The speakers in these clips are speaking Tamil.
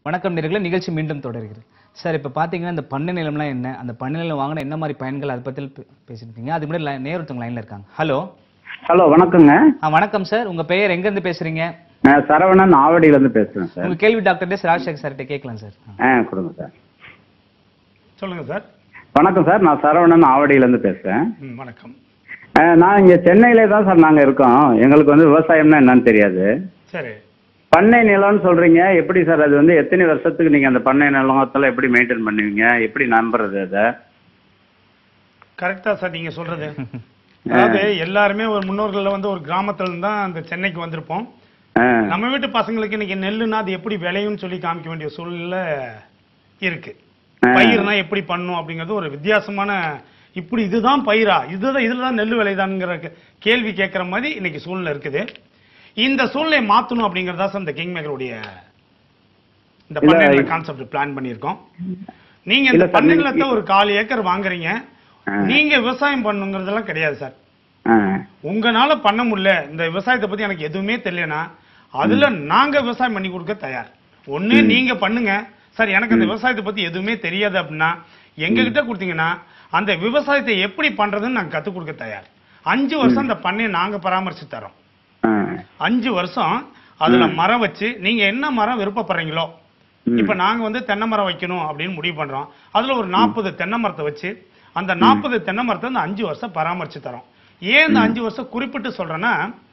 வணக்கம் நேர்களே நிகழ்ச்சி மீண்டும் தொடர்கிறது சார் இப்போ பார்த்தீங்கன்னா இந்த பண்ணை நிலம்லாம் என்ன அந்த பண்ணை நிலம் வாங்கின என்ன மாதிரி பயன்கள் அதை பற்றி பேசியிருக்கீங்க அது முன்னாடி line- நேரத்தவங்க லைனில் இருக்காங்க ஹலோ ஹலோ வணக்கங்க ஆ வணக்கம் சார் உங்கள் பெயர் எங்கேருந்து பேசுகிறீங்க நான் சரவணன் ஆவடியிலேருந்து பேசுகிறேன் சார் உங்கள் கேள்வி டாக்டர் டேஸ் ராஜசேகர் சார்கிட்ட கேட்கலாம் சார் ஆ கொடுங்க சார் சொல்லுங்க சார் வணக்கம் சார் நான் சரவணன் ஆவடியிலேருந்து பேசுகிறேன் ம், வணக்கம் நான் இங்கே சென்னையிலே தான் சார் நாங்கள் இருக்கோம் எங்களுக்கு வந்து விவசாயம்னா என்னன்னு தெரியாது சரி பண்ணை நிலம்னு சொல்கிறீங்க எப்படி சார் அது வந்து எத்தனை வருஷத்துக்கு நீங்கள் அந்த பண்ணை நிலத்தில் எப்படி மெயின்டைன் பண்ணுவீங்க எப்படி நம்புறது அதை கரெக்டா சார் நீங்க சொல்றது அதாவது எல்லாருமே ஒரு முன்னோர்கள்ல வந்து ஒரு கிராமத்துல இருந்து தான் அந்த சென்னைக்கு வந்திருப்போம் ஆ நம்ம வீட்டு பசங்களுக்கு இன்னைக்கு நெல்லுனா அது எப்படி விளையும்னு சொல்லி காமிக்க வேண்டிய சூழ்நிலை இருக்கு ஆ. பயிர்னா எப்படி பண்ணும் அப்படிங்கிறது ஒரு வித்தியாசமான இப்படி இதுதான் பயிரா இதுதான் இதுலதான் நெல் விளையுதாங்கிற கே- கேள்வி கேட்கிற மாதிரி இன்னைக்கு சூழ்நிலை இருக்குது இந்த சூழ்நிலையை மாத்தணும் அப்படிங்கறதா சார் இந்த கிங் மேக்கருடைய இந்த இல்ல, பண்ணை இ- கான்செப்ட் பிளான் பண்ணியிருக்கோம் நீங்க இல்ல இந்த சார், பண்ணை நீங்க- நிலத்தை ஒரு கால் ஏக்கர் வாங்குறீங்க ஆ. நீங்க விவசாயம் பண்ணுங்கிறதெல்லாம் கிடையாது சார் ஆ உங்களால பண்ண முடியல இந்த விவசாயத்தை பத்தி எனக்கு எதுவுமே தெரியலனா அதுல நாங்க விவசாயம் பண்ணி கொடுக்க தயார் ஒண்ணு நீங்க பண்ணுங்க சார் எனக்கு அந்த விவசாயத்தை பத்தி எதுவுமே தெரியாது அப்படின்னா எங்க கிட்ட கொடுத்தீங்கன்னா அந்த விவசாயத்தை எப்படி பண்றதுன்னு நாங்க கத்துக் கொடுக்க தயார் அஞ்சு வருஷம் அந்த பண்ணையை நாங்க பராமரிச்சு தரோம் ஆ அஞ்சு வருஷம் அதுல மரம் வச்சு நீங்க என்ன மரம் விருப்பப்படுறீங்களோ ம். இப்ப நாங்க வந்து தென்னை மரம் வைக்கணும் அப்படின்னு முடிவு பண்றோம் அதுல ஒரு நாற்பது தென்னை மரத்தை வச்சு அந்த நாற்பது தென்னை மரத்தை அந்த அஞ்சு வருஷம் பராமரிச்சு தரோம் ஏன் இந்த அஞ்சு வருஷம் குறிப்பிட்டு சொல்றேன்னா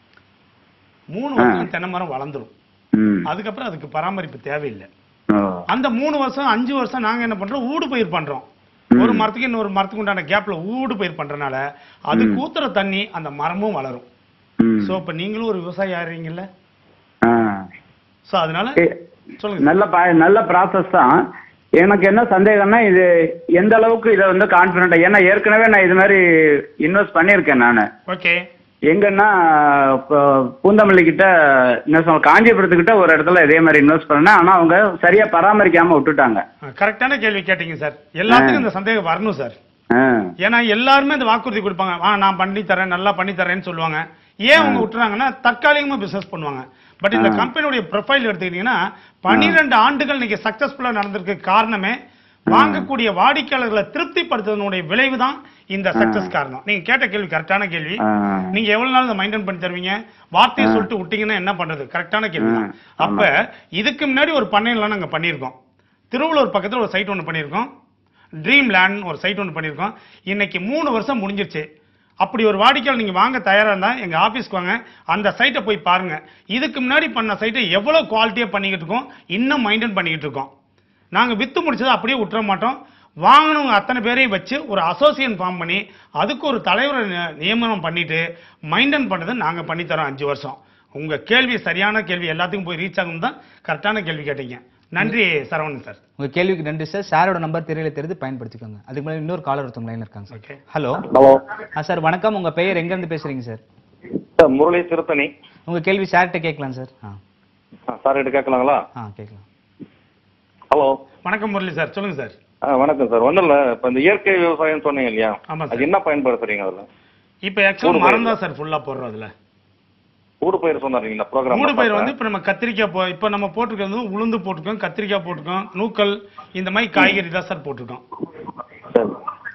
மூணு வருஷம் தென்னை மரம் வளர்ந்துரும் ம் அதுக்கப்புறம் அதுக்கு பராமரிப்பு தேவையில்லை ஓ அந்த மூணு வருஷம் அஞ்சு வருஷம் நாங்க என்ன பண்றோம் ஊடு பயிர் பண்றோம் ஒரு மரத்துக்கு இன்னொரு மரத்துக்கு உண்டான கேப்ல ஊடு பயிர் பண்றதுனால அது ஊத்துற தண்ணி அந்த மரமும் வளரும் ம் சோ இப்ப நீங்களும் ஒரு விவசாயி ஆறீங்கல்ல ஆ சோ அதனால ஏ, சொல்லுங்க நல்ல ப- நல்ல ப்ராசஸ் தான் எனக்கு என்ன சந்தேகம்னா இது எந்த அளவுக்கு இதை வந்து கான்ஃபிடென்ட் ஏன்னா ஏற்கனவே நான் இது மாதிரி இன்வெஸ்ட் பண்ணியிருக்கேன் நான் ஓகே எங்கன்னா இப்போ பூந்தமல்லி கிட்ட என்ன சொல்ல காஞ்சிபுரத்துக்கிட்ட ஒரு இடத்துல இதே மாதிரி இன்வெஸ்ட் பண்ணேன் ஆனால் அவங்க சரியா பராமரிக்காம விட்டுட்டாங்க கரெக்டான கேள்வி கேட்டீங்க சார் எல்லாத்துக்கும் இந்த சந்தேகம் வரணும் சார் ஆ ஏன்னா எல்லாருமே இந்த வாக்குறுதி கொடுப்பாங்க வா நான் பண்ணி தரேன் நல்லா பண்ணி தரேன்னு சொல்லுவாங்க ஏன் அவங்க விட்டுறாங்கன்னா தற்காலிகமா பிசினஸ் பண்ணுவாங்க பட் இந்த கம்பெனியுடைய ப்ரொஃபைல் எடுத்துக்கிட்டீங்கன்னா பன்னிரெண்டு ஆண்டுகள் இன்னைக்கு சக்சஸ்ஃபுல்லா நடந்திருக்கு காரணமே வாங்கக்கூடிய வாடிக்கையாளர்களை திருப்திப்படுத்துவதனுடைய விளைவு தான் இந்த சக்சஸ் காரணம் நீங்க கேட்ட கேள்வி கரெக்டான கேள்வி ஆ. நீங்க எவ்வளவு நாள் இதை மெயின்டைன் பண்ணி தருவீங்க வார்த்தையை சொல்லிட்டு விட்டீங்கன்னா என்ன பண்றது கரெக்டான கேள்வி தான் ஆ, அப்ப இதுக்கு முன்னாடி ஒரு பண்ணையெல்லாம் நாங்க பண்ணியிருக்கோம் திருவள்ளூர் பக்கத்துல ஒரு சைட் ஒன்று பண்ணியிருக்கோம் ட்ரீம் லேண்ட் ஒரு சைட் ஒன்று பண்ணியிருக்கோம் இன்னைக்கு மூணு வருஷம் முடிஞ்சிருச்சு அப்படி ஒரு வாடிக்கையாளர் நீங்க வாங்க தயாரா இருந்தா எங்க ஆபீஸ்க்கு வாங்க அந்த சைட்டை போய் பாருங்க இதுக்கு முன்னாடி பண்ண சைட்டை எவ்வளவு குவாலிட்டியா பண்ணிக்கிட்டு இருக்கோம் இன்னும் மெயின்டைன் பண்ணிக்கிட்டு இருக்கோம் நாங்க வித்து முடிச்சதை அப்படியே விட்டுற மாட்டோம் வாங்கினவங்க அத்தனை பேரையும் வச்சு ஒரு அசோசியேஷன் ஃபார்ம் பண்ணி அதுக்கு ஒரு தலைவரை நி- நியமனம் பண்ணிட்டு மெயின்டைன் பண்ணதை நாங்க பண்ணி தரோம் அஞ்சு வருஷம் உங்க கேள்வி சரியான கேள்வி எல்லாத்துக்கும் போய் ரீச் ஆகும் தான் கரெக்டான கேள்வி கேட்டீங்க நன்றி சரவணன் சார் உங்கள் கேள்விக்கு நன்றி சார் சாரோட நம்பர் தெரியல தெரிந்து பயன்படுத்திக்கோங்க அதுக்கு முன்னாடி இன்னொரு காலர் ஒருத்தவங்க லைனில் இருக்காங்க சார் ஓகே ஹலோ ஹலோ ஆ சார் வணக்கம் உங்கள் பெயர் எங்கேருந்து பேசுகிறீங்க சார் சார் முரளி திருத்தணி உங்கள் கேள்வி சார்கிட்ட கேட்கலாம் சார் ஆ ஆ, சார் கிட்ட கேட்கலாங்களா ஆ கேட்கலாம் ஹலோ வணக்கம் முரளி சார் சொல்லுங்க சார் ஆ வணக்கம் சார் ஒன்றும் இல்லை இப்போ இந்த இயற்கை விவசாயம் சொன்னீங்க இல்லையா ஆமா சார். அது என்ன பயன்படுத்துறீங்க அதில் இப்போ ஆக்சுவலாக மரம் தான் சார் ஃபுல்லா போடுறோம் அதுல ஊடு பயிர் சொன்னாருங்க இந்த ப்ரோக்ராம் மூடு பயிர் வந்து இப்போ நம்ம கத்திரிக்காய் போ இப்போ நம்ம போட்டிருக்கிறது வந்து உளுந்து போட்டிருக்கோம் கத்திரிக்காய் போட்டிருக்கோம் நூக்கல் இந்த மாதிரி காய்கறி தான் சார் போட்டிருக்கோம் சரி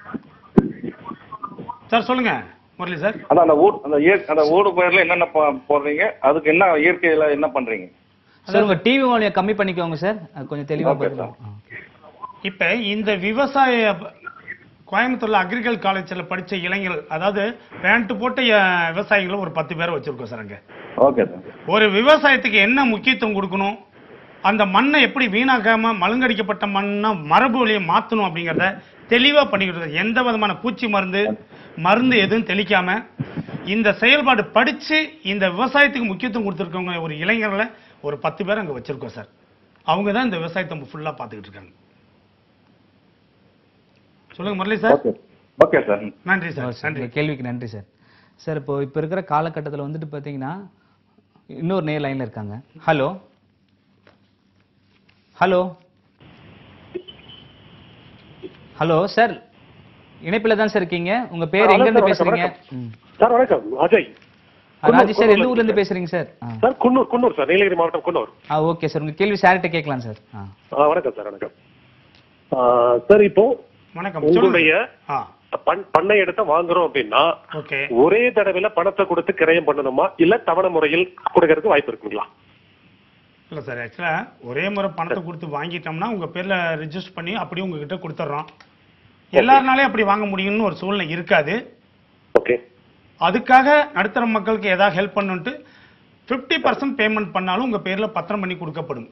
சார் சொல்லுங்க முரளி சார் அதான் அந்த ஊட் அந்த இயற் அந்த ஊடு பயிரில் என்னென்ன போ- போடுறீங்க அதுக்கு என்ன இயற்கையில் என்ன பண்ணுறீங்க சார் உங்கள் டிவி வால்யூம் கம்மி பண்ணிக்கோங்க சார் அது கொஞ்சம் தெளிவாக Okay, பதில் ஆ. இப்போ இந்த விவசாய கோயம்புத்தூர்ல அக்ரிகல் காலேஜில் படிச்ச இளைஞர்கள் அதாவது பேண்ட் போட்ட அஹ், விவசாயிகளும் ஒரு பத்து பேரை வச்சிருக்கோம் சார் அங்க ஓகே சார் ஒரு விவசாயத்துக்கு என்ன முக்கியத்துவம் கொடுக்கணும் அந்த மண்ணை எப்படி வீணாக்காம மழுங்கடிக்கப்பட்ட மண்ணை மரபு வழியை மாற்றணும் அப்படிங்கிறத தெளிவாக பண்ணிக்கிட்டு எந்த விதமான பூச்சி மருந்து மருந்து எதுவும் தெளிக்காம இந்த செயல்பாடு படிச்சு இந்த விவசாயத்துக்கு முக்கியத்துவம் கொடுத்துருக்கவங்க ஒரு இளைஞர்களை ஒரு பத்து பேர் அங்கே வச்சிருக்கோம் சார் அவங்க தான் இந்த விவசாயத்தை ஃபுல்லாக பார்த்துக்கிட்டு இருக்காங்க சொல்லுங்க Murali sir okay okay sir நன்றி சார் சார் நன்றி உங்க கேள்விக்கு நன்றி சார் சார் இப்போ இப்போ இருக்கிற காலகட்டத்தில் வந்துட்டு பார்த்தீங்கன்னா இன்னொரு நேர் லைனில் இருக்காங்க ஹலோ ஹலோ ஹலோ சார் இணைப்பில் தான் சார் இருக்கீங்க உங்க பேர் ஹலோ எங்கேருந்து சார், பேசுறீங்க வணக்கம், ம். சார் வணக்கம் அஜய் ராஜேஷ் சார் எந்த ஊர்ல இருந்து பேசுறீங்க சார் ஆ. சார் குன்னூர் குன்னூர் சார் நீலகிரி மாவட்டம் குன்னூர் ஆ ஓகே சார் உங்க கேள்வி சார்கிட்ட கேட்கலாம் சார் ஆ ஆ, வணக்கம் சார் வணக்கம் ஆ, சார் இப்போ வணக்கம் உங்களுடைய ஆ பண்- பண்ணை இடத்த வாங்குறோம் அப்படின்னா ஓகே ஒரே தடவையில பணத்தை கொடுத்து கிரயம் பண்ணணுமா இல்ல தவணை முறையில் கொடுக்கறதுக்கு வாய்ப்பு இருக்குங்களா இல்ல சார் ஆக்சுவலா ஒரே முறை பணத்தை கொடுத்து வாங்கிட்டோம்னா உங்க பேர்ல ரெஜிஸ்டர் பண்ணி அப்படியே உங்ககிட்ட கொடுத்துட்றோம் எல்லாருனாலே அப்படி வாங்க முடியும்னு ஒரு சூழ்நிலை இருக்காது ஓகே அதுக்காக நடுத்தர மக்களுக்கு ஏதாவது ஹெல்ப் பண்ணுன்ட்டு ஃபிஃப்டி பர்சன்ட் பேமெண்ட் பண்ணாலும் உங்க பேர்ல பத்திரம் பண்ணி கொடுக்கப்படும்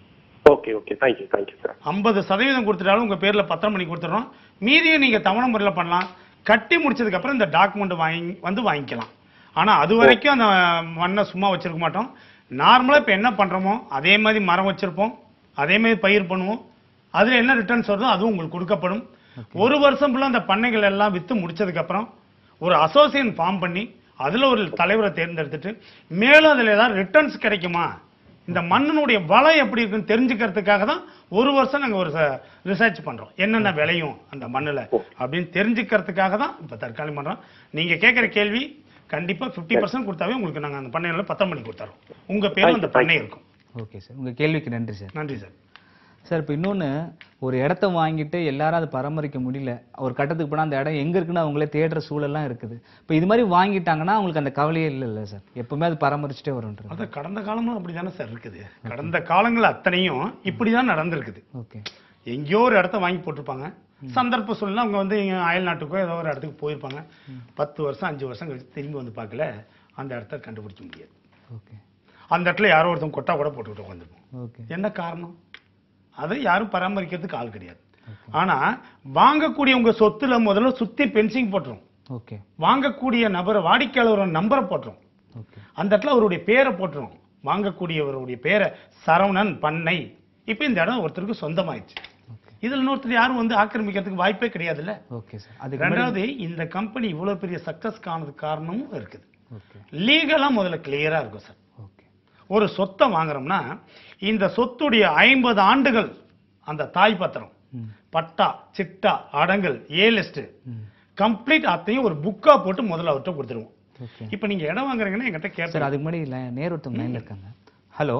okay okay thank you thank you sir ஐம்பது சதவீதம் கொடுத்துட்டாலும் உங்க பேர்ல பத்திரம் பண்ணி கொடுத்துறோம் மீதியும் நீங்க தவணை முறையில் பண்ணலாம் கட்டி முடிச்சதுக்கு அப்புறம் இந்த டாக்குமெண்ட் வாங்கி வந்து வாங்கிக்கலாம் ஆனா அது வரைக்கும் அந்த மண்ணை சும்மா வச்சிருக்க மாட்டோம் நார்மலா இப்ப என்ன பண்றோமோ அதே மாதிரி மரம் வச்சிருப்போம் அதே மாதிரி பயிர் பண்ணுவோம் அதுல என்ன ரிட்டர்ன்ஸ் வருதோ அதுவும் உங்களுக்கு கொடுக்கப்படும் ஒரு வருஷம் ஃபுல்லா அந்த பண்ணைகள் எல்லாம் வித்து முடிச்சதுக்கு அப்புறம் ஒரு அசோசியேஷன் ஃபார்ம் பண்ணி அதுல ஒரு தலைவரை தேர்ந்தெடுத்துட்டு மேலும் அதுல ஏதாவது ரிட்டர்ன்ஸ் கிடைக்குமா இந்த மண்ணினுடைய வளம் எப்படி இருக்குன்னு தெரிஞ்சுக்கிறதுக்காக தான் ஒரு வருஷம் நாங்க ஒரு ரிசர்ச் பண்றோம் என்னென்ன விளையும் அந்த மண்ணுல அப்படின்னு தெரிஞ்சுக்கிறதுக்காக தான் இப்ப தற்காலிகம் பண்றோம் நீங்க கேட்கிற கேள்வி கண்டிப்பா 50% பர்சன்ட் கொடுத்தாவே உங்களுக்கு நாங்க அந்த பண்ணையில பத்திரம் பண்ணி கொடுத்துறோம் உங்க பேரும் அந்த பண்ணை இருக்கும் ஓகே சார் உங்க கேள்விக்கு நன்றி சார் நன்றி சார் சார் இப்போ இன்னொன்று ஒரு இடத்த வாங்கிட்டு எல்லாரும் அதை பராமரிக்க முடியல ஒரு கட்டத்துக்கு போனால் அந்த இடம் எங்கே இருக்குன்னு அவங்களே தேடுற சூழல்லாம் இருக்குது இப்போ இது மாதிரி வாங்கிட்டாங்கன்னா அவங்களுக்கு அந்த கவலையே இல்லை இல்லை சார் எப்பவுமே அது பராமரிச்சுட்டே வரும்ன்றது அது கடந்த காலமும் அப்படிதானே சார் இருக்குது கடந்த காலங்கள் அத்தனையும் இப்படிதான் நடந்திருக்குது ஓகே எங்கேயோ ஒரு இடத்த வாங்கி போட்டிருப்பாங்க சந்தர்ப்ப சூழ்நிலை அவங்க வந்து இங்க அயல் நாட்டுக்கோ ஏதோ ஒரு இடத்துக்கு போயிருப்பாங்க பத்து வருஷம் அஞ்சு வருஷம் கழிச்சு திரும்பி வந்து பார்க்கல அந்த இடத்த கண்டுபிடிக்க முடியாது ஓகே அந்த இடத்துல யாரோ ஒருத்தன் கொட்டா கூட போட்டுக்கிட்டு உட்காந்துருப்போம் ஓகே என்ன காரணம் அதை யாரும் பராமரிக்கிறதுக்கு ஆள் கிடையாது ஆனா வாங்கக்கூடிய உங்க சொத்துல முதல்ல சுத்தி பென்சிங் போட்டுரும் ஓகே வாங்கக்கூடிய நபர் வாடிக்கையாளரோட நம்பரை போட்டுரும் ஓகே அந்த இடத்துல அவருடைய பேரை போட்டுரும் வாங்கக்கூடியவருடைய பேரை சரவணன் பண்ணை இப்போ இந்த இடம் ஒருத்தருக்கு சொந்தமாயிடுச்சு ஓகே இதுல இன்னொருத்தர் யாரும் வந்து ஆக்கிரமிக்கிறதுக்கு வாய்ப்பே கிடையாதுல்ல ஓகே சார் அதுக்கு முன்னாடி- ரெண்டாவது இந்த கம்பெனி இவ்வளவு பெரிய சக்சஸ் காணது காரணமும் இருக்குது ஓகே லீகலா முதல்ல கிளியரா இருக்கும் சார் ஓகே ஒரு சொத்தை வாங்குறோம்னா இந்த சொத்துடைய ஐம்பது ஆண்டுகள் அந்த தாய் பத்திரம் ம் பட்டா சிட்டா அடங்கல் ஏ லிஸ்ட் ம் கம்ப்ளீட் அத்தையும் ஒரு புக்கா போட்டு முதல்ல அவர்கிட்ட கொடுத்துருவோம் ஓகே இப்போ நீங்க இடம் வாங்குறீங்கன்னா என்கிட்ட சார் கேட்டு அதுக்கு முன்னாடி லை- நேர் ஒருத்தவங்க லைன்ல இருக்காங்க ஹலோ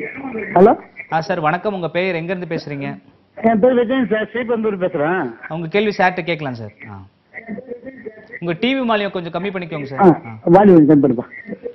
ஹலோ ஆ சார் வணக்கம் உங்க பெயர் எங்க இருந்து பேசுறீங்க என் பேர் விஜயன் சார் ஸ்ரீபந்தூர் பேசுறேன் உங்க கேள்வி சார்ட்ட கேட்கலாம் சார் ஆ உங்க டிவி மாலியம் கொஞ்சம் கம்மி பண்ணிக்கோங்க சார் ஆ வால்யூம் கம்மி பண்ணுப்பா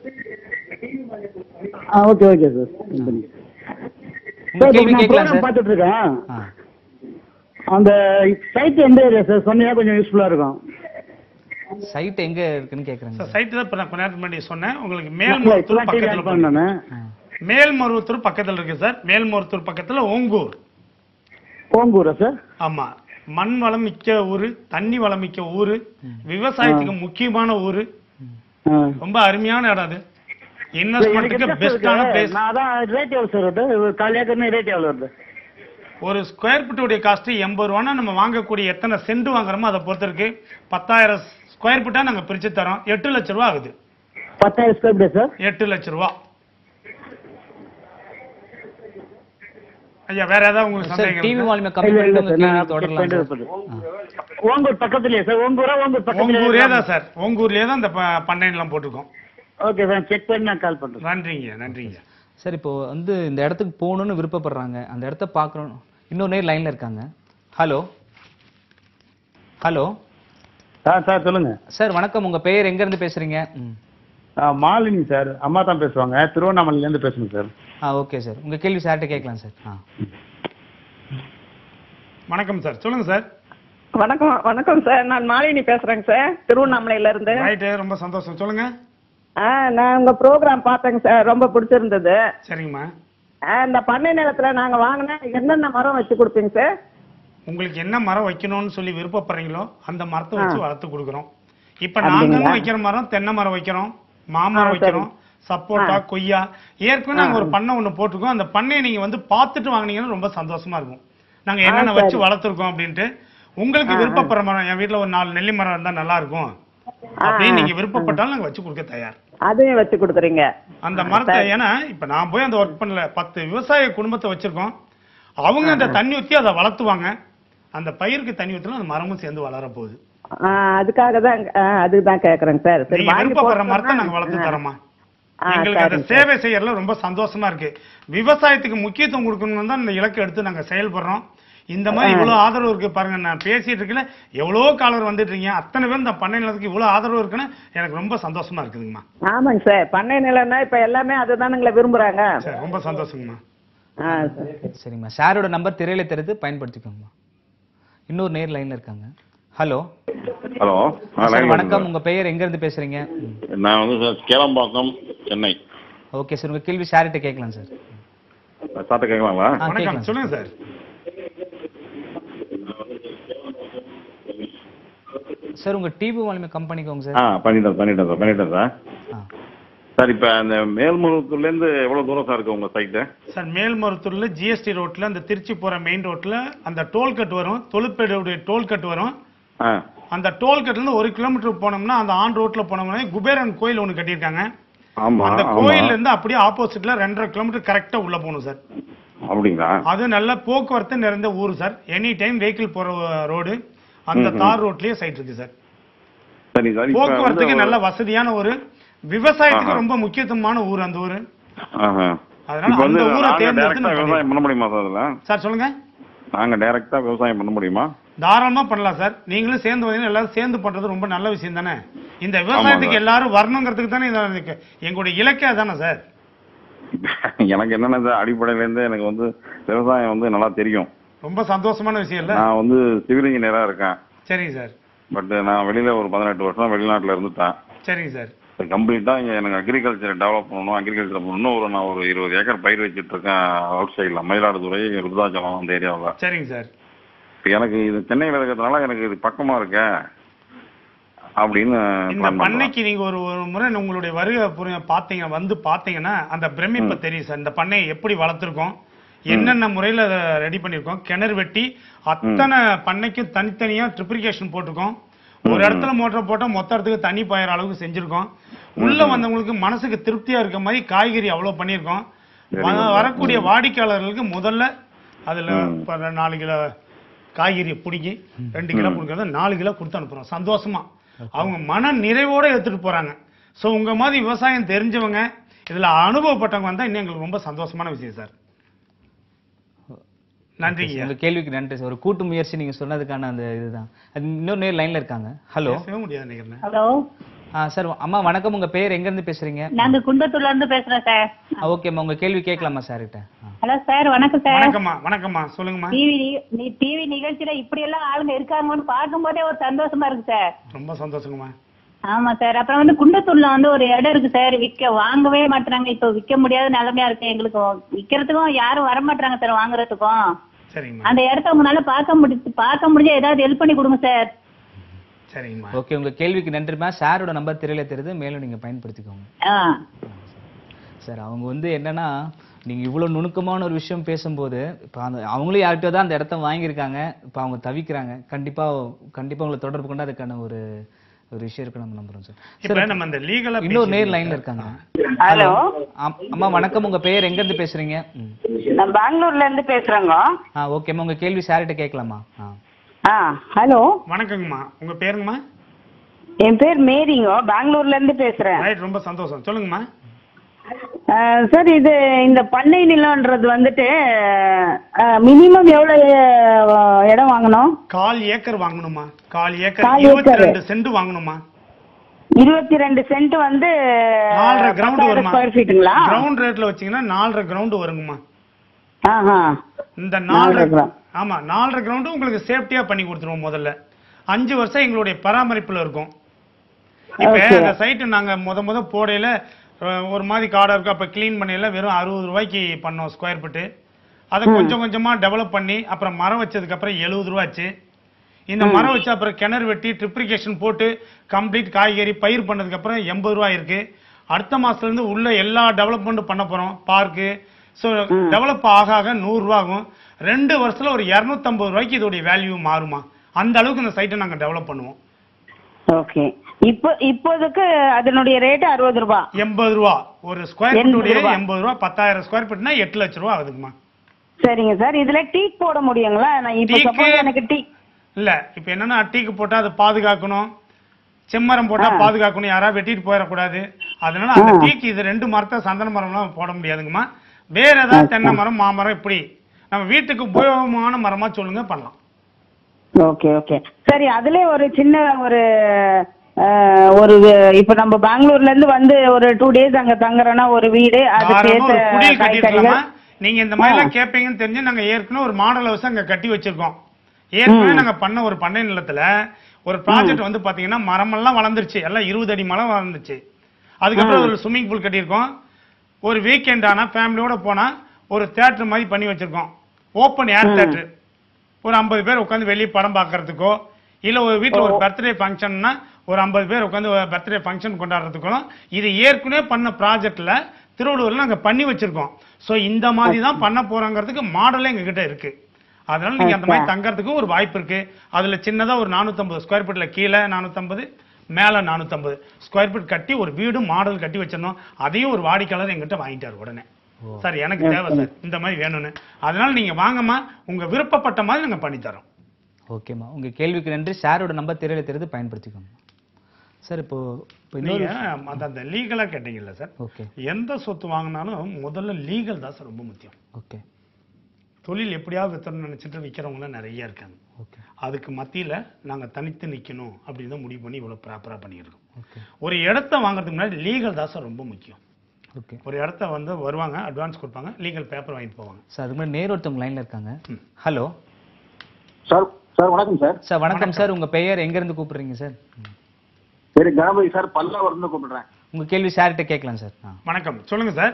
ஆ ஓகே ஓகே சார் கம்மி பண்ணிக்கிறேன். உங்க சார் கேள்வி நான் கேட்கலாம் ப்ரோக்ராம் சார் பார்த்துட்டு இருக்கேன் ஆ அந்த சைட் எந்த ஏரியா சார் சொன்னீங்கன்னா கொஞ்சம் யூஸ்ஃபுல்லா இருக்கும் சைட் எங்க இருக்குன்னு கேக்குறேங்க சார் சார் சைட்டு தான் இப்போ நான் கொஞ்ச நேரத்துக்கு முன்னாடி சொன்னேன் உங்களுக்கு இல்ல, மேல்மருவத்தூர் இப்பதான் டிவி பக்கத்தில் ஆன் பண்ணேன் நானு. ஆ. மேல்மருவத்தூர் பக்கத்தில் இருக்கு சார் மேல்மருவத்தூர் பக்கத்துல ஓங்கூர் ஓங்கூரா சார் ஆமா மண் வளம் மிக்க ஊரு தண்ணி வளம் மிக்க ஊரு விவசாயத்துக்கு முக்கியமான ஊரு ஆ. ரொம்ப அருமையான இடம் அது எனக்கு இன்வெஸ்ட்மெண்ட்டுக்கு interest பெஸ்டான இருக்கு. பிளேஸ் நான் அதான் ரேட் எவ்வளவு சார் வருது ஒரு கால் ஏக்கர்னு ரேட் எவ்வளவு வருது ஒரு ஸ்கொயர் ஃபீட்டுடைய காஸ்ட் எண்பது ரூபானா நம்ம வாங்கக்கூடிய எத்தனை சென்ட் வாங்குறோமோ அதை பொறுத்து இருக்கு பத்தாயிரம் ஸ்கொயர் ஃபீட்டா நாங்க பிரிச்சு தரோம் எட்டு லட்ச ரூபா ஆகுது பத்தாயிரம் ஸ்கொயர் ஃபீட் சார் எட்டு லட்ச ரூபா ஐயா வேற ஏதாவது உங்களுக்கு சார் சந்தேகம் டிவி இருக்கா? வால்யூமை கம்மி இல்ல, இல்ல பண்ணிட்டு உங்க சார், கேள்வி நான் தொடரலாம் check சார் பண்ணிட்டு ஓங்கூர் பக்கத்துலயே சார் ஓங்கூரா ஓங்கூர் பக்கத்துலயே உங்கூரே தான் சார் உங்கூர்லயே தான் இந்த ப- பண்ணையெல்லாம் போட்டிருக்கோம் ஓகே சார் செக் பண்ணி நான் கால் பண்றேன் நன்றிங்க நன்றிங்க சார் இப்போ வந்து இந்த இடத்துக்கு போகணும்னு விருப்பப்படுறாங்க அந்த இடத்த பார்க்கணும் இன்னொரு நேர் லைன்ல இருக்காங்க ஹலோ ஹலோ சார் சார் சொல்லுங்க சார் வணக்கம் உங்க பெயர் எங்க இருந்து பேசுறீங்க ம். ஆ, மாலினி சார் அம்மா தான் பேசுவாங்க திருவண்ணாமலையில இருந்து பேசுங்க சார் ஆ ஓகே சார் உங்க கேள்வி சார்ட்ட கேட்கலாம் சார் ஆ வணக்கம் சார் சொல்லுங்க சார் வணக்கம் வணக்கம் சார் நான் மாலினி பேசுறேங்க சார் திருவண்ணாமலையில இருந்து ரைட்டு ரொம்ப சந்தோஷம் சொல்லுங்க ஆ, நான் உங்க ப்ரோக்ராம் பார்த்தேங்க சார் ரொம்ப பிடிச்சிருந்தது சரிங்கம்மா ஆ, இந்த பண்ணை நிலத்துல நாங்க வாங்கினா என்னென்ன மரம் வச்சு கொடுப்பீங்க சார் உங்களுக்கு என்ன மரம் வைக்கணும்னு சொல்லி விருப்பப்படுறீங்களோ அந்த மரத்தை வச்சு வளர்த்து கொடுக்குறோம் இப்ப நாங்களும் வைக்கிற மரம் தென்னை மரம் வைக்கிறோம் மாமரம் வைக்கிறோம் சப்போட்டா கொய்யா ஏற்கனவே நாங்க ஒரு பண்ணை ஒண்ணு போட்டிருக்கோம் அந்த பண்ணையை நீங்க வந்து பார்த்துட்டு வாங்குனீங்கன்னா ரொம்ப சந்தோஷமா இருக்கும் நாங்க என்னென்ன வச்சு வளர்த்துருக்கோம் அப்படின்ட்டு உங்களுக்கு விருப்பப்படுற மரம் என் வீட்ல ஒரு நாலு நெல்லி மரம் இருந்தா நல்லா இருக்கும் அப்படின்னு நீங்க விருப்பப்பட்டாலும் நாங்க வச்சு கொடுக்க தயார் அதையும் வச்சு கொடுக்குறீங்க அந்த மரத்தை ஏன்னா இப்ப நான் போய் அந்த ஒர்க் பண்ணல பத்து விவசாய குடும்பத்தை வச்சிருக்கோம் அவங்க அந்த தண்ணி ஊத்தி அதை வளர்த்துவாங்க அந்த பயிருக்கு தண்ணி ஊத்தினா அந்த மரமும் சேர்ந்து வளர போகுது ஆ, அதுக்காக தான் ஆ, அதுதான் கேக்குறேங்க சார் சரி நீங்க வாங்கி விருப்பப்படுற போட்டோம்னா- மரத்தை நாங்க வளர்த்து தரோமா ஆ, எங்களுக்கு அந்த சரிங்க சேவை செய்யறதுல ரொம்ப சந்தோஷமா இருக்கு விவசாயத்துக்கு முக்கியத்துவம் கொடுக்கணும்னு தான் இந்த இலக்கை எடுத்து நாங்க செயல்படுறோம் இந்த மாதிரி இவ்வளவு ஆதரவு இருக்கு பாருங்க நான் பேசிட்டு இருக்கல எவ்வளவோ காலர் வந்துட்டு இருக்கீங்க அத்தனை பேர் இந்த பண்ணை நிலத்துக்கு இவ்வளவு ஆதரவு இருக்குன்னு எனக்கு ரொம்ப சந்தோஷமா இருக்குதுங்கம்மா ஆமாங்க சார் பண்ணை நிலம்னா இப்ப எல்லாமே அதுதானுங்களே விரும்புறாங்க சரி ரொம்ப சந்தோஷங்கம்மா ஆ சரி சரிம்மா சாரோட நம்பர் திரையில தெரிந்து பயன்படுத்திக்கோங்கம்மா இன்னொரு நேர் லைன்ல இருக்காங்க ஹலோ ஹலோ ஆ சார் லைன் வணக்கம் உங்க பெயர் எங்க இருந்து பேசுறீங்க ம். நான் வந்து sir Kelambakkam Chennai okay sir உங்க கேள்வி சார்கிட்ட கேட்கலாம் சார் சார்ட்ட கேட்கலாங்களா ஆ, வணக்கம் கேட்கலாம் சொல்லுங்க சார் சார் உங்க டிவி வால்யூமை கம்பெனிக்கோங்க ஆ சார் பண்ணிட்டேன் பண்ணிட்டேன் சார் பண்ணிட்டேன் சார் ஆ. சார் இப்போ அந்த மேல்மருவத்தூர்லேருந்து எவ்வளோ தூரம் சார் இருக்கு உங்கள் சைட்டு சார் மேல்மருத்தூர்ல ஜிஎஸ்டி ரோட்ல அந்த திருச்சி போற மெயின் ரோட்ல அந்த டோல் கட் வரும் தொழுப்பேடுடைய டோல் கட் வரும் ஆ அந்த டோல் கட்ல இருந்து ஒரு கிலோமீட்டர் போனோம்னா அந்த ஆன் ரோட்ல போனோம்னா குபேரன் கோயில் ஒன்று கட்டியிருக்காங்க ஆமாம் அந்த ஆமாம் கோயில்ல இருந்து அப்படியே ஆப்போசிட்ல ரெண்டரை கிலோமீட்டர் கரெக்டா உள்ள போகணும் சார் அப்படிங்களா அது நல்ல போக்குவரத்து நிறைந்த ஊர் சார் எனி டைம் வெஹிக்கிள் போற ரோடு அந்த தார் ரோட்லயே சைட் இருக்கு சார் சரி சார் இப்போ போக்குவரத்துக்கு வந்து நல்ல வசதியான ஒரு விவசாயத்துக்கு ரொம்ப முக்கியத்துவமான ஊர் அந்த ஊர் ஆஹா. அதனால இப்போ வந்து அந்த ஊரை நாங்கள் தேர்ந்தெடுத்து டேரெக்டாக நம்ம விவசாயம் பண்ண முடியுமா சார் அதில் சார் சொல்லுங்க நாங்கள் டேரெக்டாக விவசாயம் பண்ண முடியுமா தாராளமா பண்ணலாம் சார் நீங்களும் சேர்ந்து வந்தீங்கன்னா எல்லாரும் சேர்ந்து பண்றது ரொம்ப நல்ல விஷயம் தானே இந்த விவசாயத்துக்கு சார். எல்லாரும் வரணுங்கிறதுக்கு தானே இது இருக்கு. எங்களுடைய இலக்கே தானே சார் எனக்கு என்னென்ன சார் அடிப்படையிலேருந்து எனக்கு வந்து விவசாயம் வந்து நல்லா தெரியும் ரொம்ப சந்தோஷமான விஷயம் இல்ல நான் வந்து சிவில் இன்ஜினியராக இருக்கேன் சரிங்க சார் பட் நான் வெளியில் ஒரு பதினெட்டு வருஷம் வெளிநாட்டில் இருந்துட்டேன் சரிங்க சார் கம்ப்ளீட்டாக இங்கே எனக்கு அக்ரிகல்ச்சரை டெவலப் பண்ணணும் அக்ரிகல்ச்சர் பண்ணணும் ஒரு நான் ஒரு இருபது ஏக்கர் பயிர் வச்சுட்டு இருக்கேன் அவுட் சைடில் மயிலாடுதுறை ருத்ராச்சலம் அந்த ஏரியாவில் சரிங்க சார் இப்போ எனக்கு இது சென்னையில் இருக்கிறதுனால எனக்கு இது பக்கமாக இருக்க அப்படின்னு இந்த plan பண்றேன். பண்ணைக்கு நீங்க ஒரு ஒரு முறை உங்களுடைய வருகை புரிய- பாத்தீங்க வந்து பாத்தீங்கன்னா அந்த பிரமிப்பை தெரியும் சார் இந்த பண்ணையை எப்படி வளர்த்துருக்கோம் என்னென்ன முறையில ரெடி பண்ணிருக்கோம் கிணறு வெட்டி அத்தனை பண்ணைக்கும் தனித்தனியா ட்ரிப்ளிகேஷன் போட்டிருக்கோம் ஒரு இடத்துல மோட்டர் போட்டா மொத்த இடத்துக்கு தண்ணி பாயிற அளவுக்கு செஞ்சிருக்கோம் உள்ள வந்தவங்களுக்கு மனசுக்கு திருப்தியா இருக்க மாதிரி காய்கறி அவ்வளவு பண்ணியிருக்கோம் Very வ- good. வரக்கூடிய வாடிக்கையாளர்களுக்கு முதல்ல அதுல இப்ப நாலு கிலோ காய்கறி பிடிக்கி ரெண்டு கிலோ கொடுக்கறத நாலு கிலோ கொடுத்து அனுப்புறோம் சந்தோஷமா அவங்க மன நிறைவோட எடுத்துட்டு போறாங்க சோ உங்க மாதிரி விவசாயம் தெரிஞ்சவங்க இதுல அனுபவப்பட்டவங்க வந்தா இன்னும் எங்களுக்கு ரொம்ப சந்தோஷமான விஷயம் சார் நன்றிங்க உங்க கேள்விக்கு நன்றி சார் ஒரு கூட்டு முயற்சி நீங்க சொன்னதுக்கான அந்த இதுதான் அது இன்னொரு நேர் லைன்ல இருக்காங்க ஹலோ பேசவே முடியாது நினைக்கிறேன் ஹலோ ஆ சார் அம்மா வணக்கம் உங்க பேர் எங்க இருந்து பேசுறீங்க நாங்க குண்டத்தூர்ல இருந்து பேசுறோம் சார் ஓகேம்மா உங்க கேள்வி கேட்கலாமா சார் கிட்ட ஹலோ சார் வணக்கம் சார் வணக்கம்மா வணக்கம்மா சொல்லுங்கம்மா டிவி நீ டிவி நிகழ்ச்சியில இப்படி எல்லாம் ஆளுங்க இருக்காங்கன்னு பார்க்கும்போதே ஒரு சந்தோஷமா இருக்கு சார் ரொம்ப சந்தோஷங்கம்மா ஆமா சார் அப்புறம் வந்து குண்டத்தூர்ல வந்து ஒரு இடம் இருக்கு சார் விக்க வாங்கவே மாட்டாங்க இப்போ விக்க முடியாத நிலைமையா இருக்கு எங்களுக்கு விக்கிறதுக்கும் யாரும் வர மாட்டாங்க சார் வாங்குறதுக்கும் சரிங்கம்மா அந்த இடத்த உங்களால பார்க்க முடிச்சு பார்க்க முடிஞ்சா ஏதாவது ஹெல்ப் பண்ணி கொடுங்க சார் சரிங்கம்மா ஓகே உங்க கேள்விக்கு நன்றிமா சாரோட நம்பர் திரையில தெரியுது மேலும் நீங்க பயன்படுத்திக்கோங்க ஆ சார் அவங்க வந்து என்னன்னா நீங்க இவ்வளவு நுணுக்கமான ஒரு விஷயம் பேசும்போது இப்போ அந்த அவங்களும் யார்கிட்ட தான் அந்த இடத்த வாங்கியிருக்காங்க இப்போ அவங்க தவிக்கிறாங்க கண்டிப்பா கண்டிப்பா உங்களை தொடர்பு கொண்டு அதுக்கான ஒரு ஒரு விஷயம் இருக்கு நம்ம நம்புறோம் சார் இப்ப நம்ம இந்த லீகலா இன்னொரு நேர் லைன்ல இருக்காங்க ஹலோ ஆம், அம்மா வணக்கம் உங்க பேர் எங்க இருந்து பேசுறீங்க ம். நான் பெங்களூர்ல இருந்து பேசுறேங்க ஆ ஓகேம்மா உங்க கேள்வி சார்கிட்ட கேட்கலாமா ஆ ஆ ஹலோ வணக்கங்கம்மா உங்க பேருங்கம்மா என் பேர் மேரிங்க பெங்களூர்ல இருந்து பேசுறேன் ரைட் ரொம்ப சந்தோஷம் சொல்லுங்கம்மா சார் இது இந்த பண்ணை நிலம்ன்றது வந்துட்டு மினிமம் எவ்வளவு அஹ், இடம் வாங்கணும் கால் ஏக்கர் வாங்கணுமா கால் ஏக்கர் கால் இருபத்தி ஏக்கர். ரெண்டு சென்ட் வாங்கணுமா இருபத்தி ரெண்டு சென்ட் வந்து நாலரை கிரவுண்ட் வருமா ஸ்கொயர் ஃபீட்டுங்களா கிரவுண்ட் ரேட்ல வச்சீங்கன்னா நாலரை கிரவுண்ட் வருங்கம்மா ஆஹா இந்த நாலரை நாலரை ground. ஆமா நாலரை கிரவுண்டு உங்களுக்கு சேஃப்டியா பண்ணி கொடுத்துருவோம் முதல்ல அஞ்சு வருஷம் எங்களுடைய பராமரிப்புல இருக்கும் இப்ப Okay. அந்த சைட்டு நாங்க முத முத போடையில அஹ், ஒரு மாதிரி காடா இருக்கும் அப்ப க்ளீன் பண்ணையில வெறும் அறுபது ரூபாய்க்கு பண்ணோம் ஸ்கொயர் ஃபீட்டு அதை கொஞ்சம் கொஞ்சமா டெவலப் பண்ணி அப்புறம் மரம் வச்சதுக்கு அப்புறம் எழுபது ரூபாச்சு இந்த மரம் வச்சு அப்புறம் கிணறு வெட்டி ட்ரிப்ளிகேஷன் போட்டு கம்ப்ளீட் காய்கறி பயிர் பண்ணதுக்கு அப்புறம் எண்பது ரூபாய் இருக்கு அடுத்த மாசத்துல இருந்து உள்ள எல்லா டெவலப்மெண்ட் பண்ண போறோம் பார்க்கு ஸோ டெவலப் ஆக ஆக நூறு ரூபா ஆகும் ரெண்டு வருஷத்துல ஒரு இரநூத்தம்பது ரூபாய்க்கு இதோடைய வேல்யூ மாறுமா அந்த அளவுக்கு இந்த சைட்டை நாங்க டெவலப் பண்ணுவோம் ஓகே இப்போ இப்போதைக்கு அதனுடைய ரேட் அறுபது ரூபாய் எண்பது ரூபா ஒரு ஸ்கொயர் எண்பது ஃபீட்டுடைய ரூபா. எண்பது ரூபா பத்தாயிரம் ஸ்கொயர் ஃபீட்னா எட்டு லட்ச ரூபா ஆகுதுங்கம்மா சரிங்க சார் இதுல டீக் போட முடியுங்களா நான் இப்போ டீக்கு- சப்போஸ் எனக்கு டீ இல்ல இப்ப என்னன்னா டீக்கு போட்டா அதை பாதுகாக்கணும் செம்மரம் போட்டா ஆ. பாதுகாக்கணும் யாரா வெட்டிட்டு போயிடக்கூடாது அதனால அந்த டீக்கு இது ரெண்டு மரத்தை சந்தன மரம்லாம் போட முடியாதுங்கம்மா வேற ஏதாவது தென்னை மரம் மாமரம் இப்படி நம்ம வீட்டுக்கு உபயோகமான மரமா சொல்லுங்க பண்ணலாம் ஓகே ஓகே சரி அதுல ஒரு சின்ன ஒரு அஹ், ஒரு வி- இப்ப நம்ம பெங்களூர்ல இருந்து வந்து ஒரு டூ டேஸ் அங்க தங்குறோம்னா ஒரு வீடு அதுக்கு தாராளமா ஒரு ஏத்த குடில் கட்டிருக்கலாமா காய்கறிகள் நீங்க இந்த மாதிரி எல்லாம் கேட்பீங்கன்னு தெரிஞ்சு நாங்க ஏற்கனவே ஒரு மாடல் ஹவுஸ் அங்க கட்டி வச்சிருக்கோம் ஏற்கனவே நாங்க பண்ண ஒரு பண்ணை நிலத்துல ஒரு ப்ராஜெக்ட் வந்து பாத்தீங்கன்னா மரமெல்லாம் வளர்ந்துருச்சு எல்லாம் இருபது அடி மரம் வளர்ந்துச்சு அதுக்கப்புறம் ஒரு ஸ்விம்மிங் பூல் கட்டியிருக்கோம் ஒரு வீக்கெண்ட் ஆனா ஃபேமிலியோட போனா ஒரு தேட்டர் மாதிரி பண்ணி வச்சிருக்கோம் ஓப்பன் ஏர் தேட்டர் ஒரு ஐம்பது பேர் உட்காந்து வெளியே படம் பார்க்கறதுக்கோ இல்ல ஒரு வீட்ல ஒரு பர்த்டே ஃபங்க்ஷன்னா ஒரு ஐம்பது பேர் உட்காந்து பர்த்டே ஃபங்க்ஷன் கொண்டாடுறதுக்கும் இது ஏற்கனவே பண்ண ப்ராஜெக்ட்ல திருவள்ளூர்ல நாங்க பண்ணி வச்சிருக்கோம் சோ இந்த மாதிரி தான் பண்ண போறோங்கிறதுக்கு மாடலே எங்க கிட்ட இருக்கு அதனால நீங்க அந்த மாதிரி தங்கறதுக்கு ஒரு வாய்ப்பு இருக்கு அதுல சின்னதா ஒரு 450 ஸ்கொயர் ஃபீட்ல கீழே 450 மேல 450 ஸ்கொயர் ஃபீட் கட்டி ஒரு வீடு மாடல் கட்டி வச்சிருந்தோம் அதையும் ஒரு வாடிக்கையாளர் எங்கிட்ட வாங்கிட்டார் உடனே சார் எனக்கு தேவை சார் இந்த மாதிரி வேணும்னு அதனால நீங்க வாங்கம்மா உங்க விருப்பப்பட்ட மாதிரி நாங்க பண்ணி தரோம் ஓகேம்மா உங்க கேள்விக்கு நன்றி சாரோட நம்பர் திரையில தெரிந்து பயன்படுத்திக்கோங்க சார் இப்போ இப்போ இன்னொரு நீங்க அந்த அந்த லீகலா கேட்டீங்கல்ல சார் ஓகே எந்த சொத்து வாங்கினாலும் முதல்ல லீகல் தான் சார் ரொம்ப முக்கியம் ஓகே தொழில் எப்படியாவது வித்தரணும்னு நினைச்சிட்டு விற்கிறவங்க நிறைய இருக்காங்க ஓகே அதுக்கு மத்தியில நாங்க தனித்து நிக்கணும் அப்படின்னு தான் முடிவு பண்ணி இவ்வளவு ப்ராப்பரா பண்ணியிருக்கோம் ஓகே ஒரு இடத்த வாங்குறதுக்கு முன்னாடி லீகல் தான் சார் ரொம்ப முக்கியம் ஓகே ஒரு இடத்த வந்து வருவாங்க அட்வான்ஸ் கொடுப்பாங்க லீகல் பேப்பர் வாங்கிட்டு போவாங்க சார் அதுக்கு முன்னாடி நேர் ஒருத்தவங்க லைன்ல இருக்காங்க ஹலோ சார் சார் வணக்கம் சார் சார் வணக்கம் சார் உங்க பெயர் எங்க இருந்து கூப்பிடுறீங்க சார் ம். சரி கணபதி சார் பல்லாவரம் கூப்பிடுறேன் உங்க கேள்வி சார்கிட்ட கேட்கலாம் சார் ஆ வணக்கம் சொல்லுங்க சார்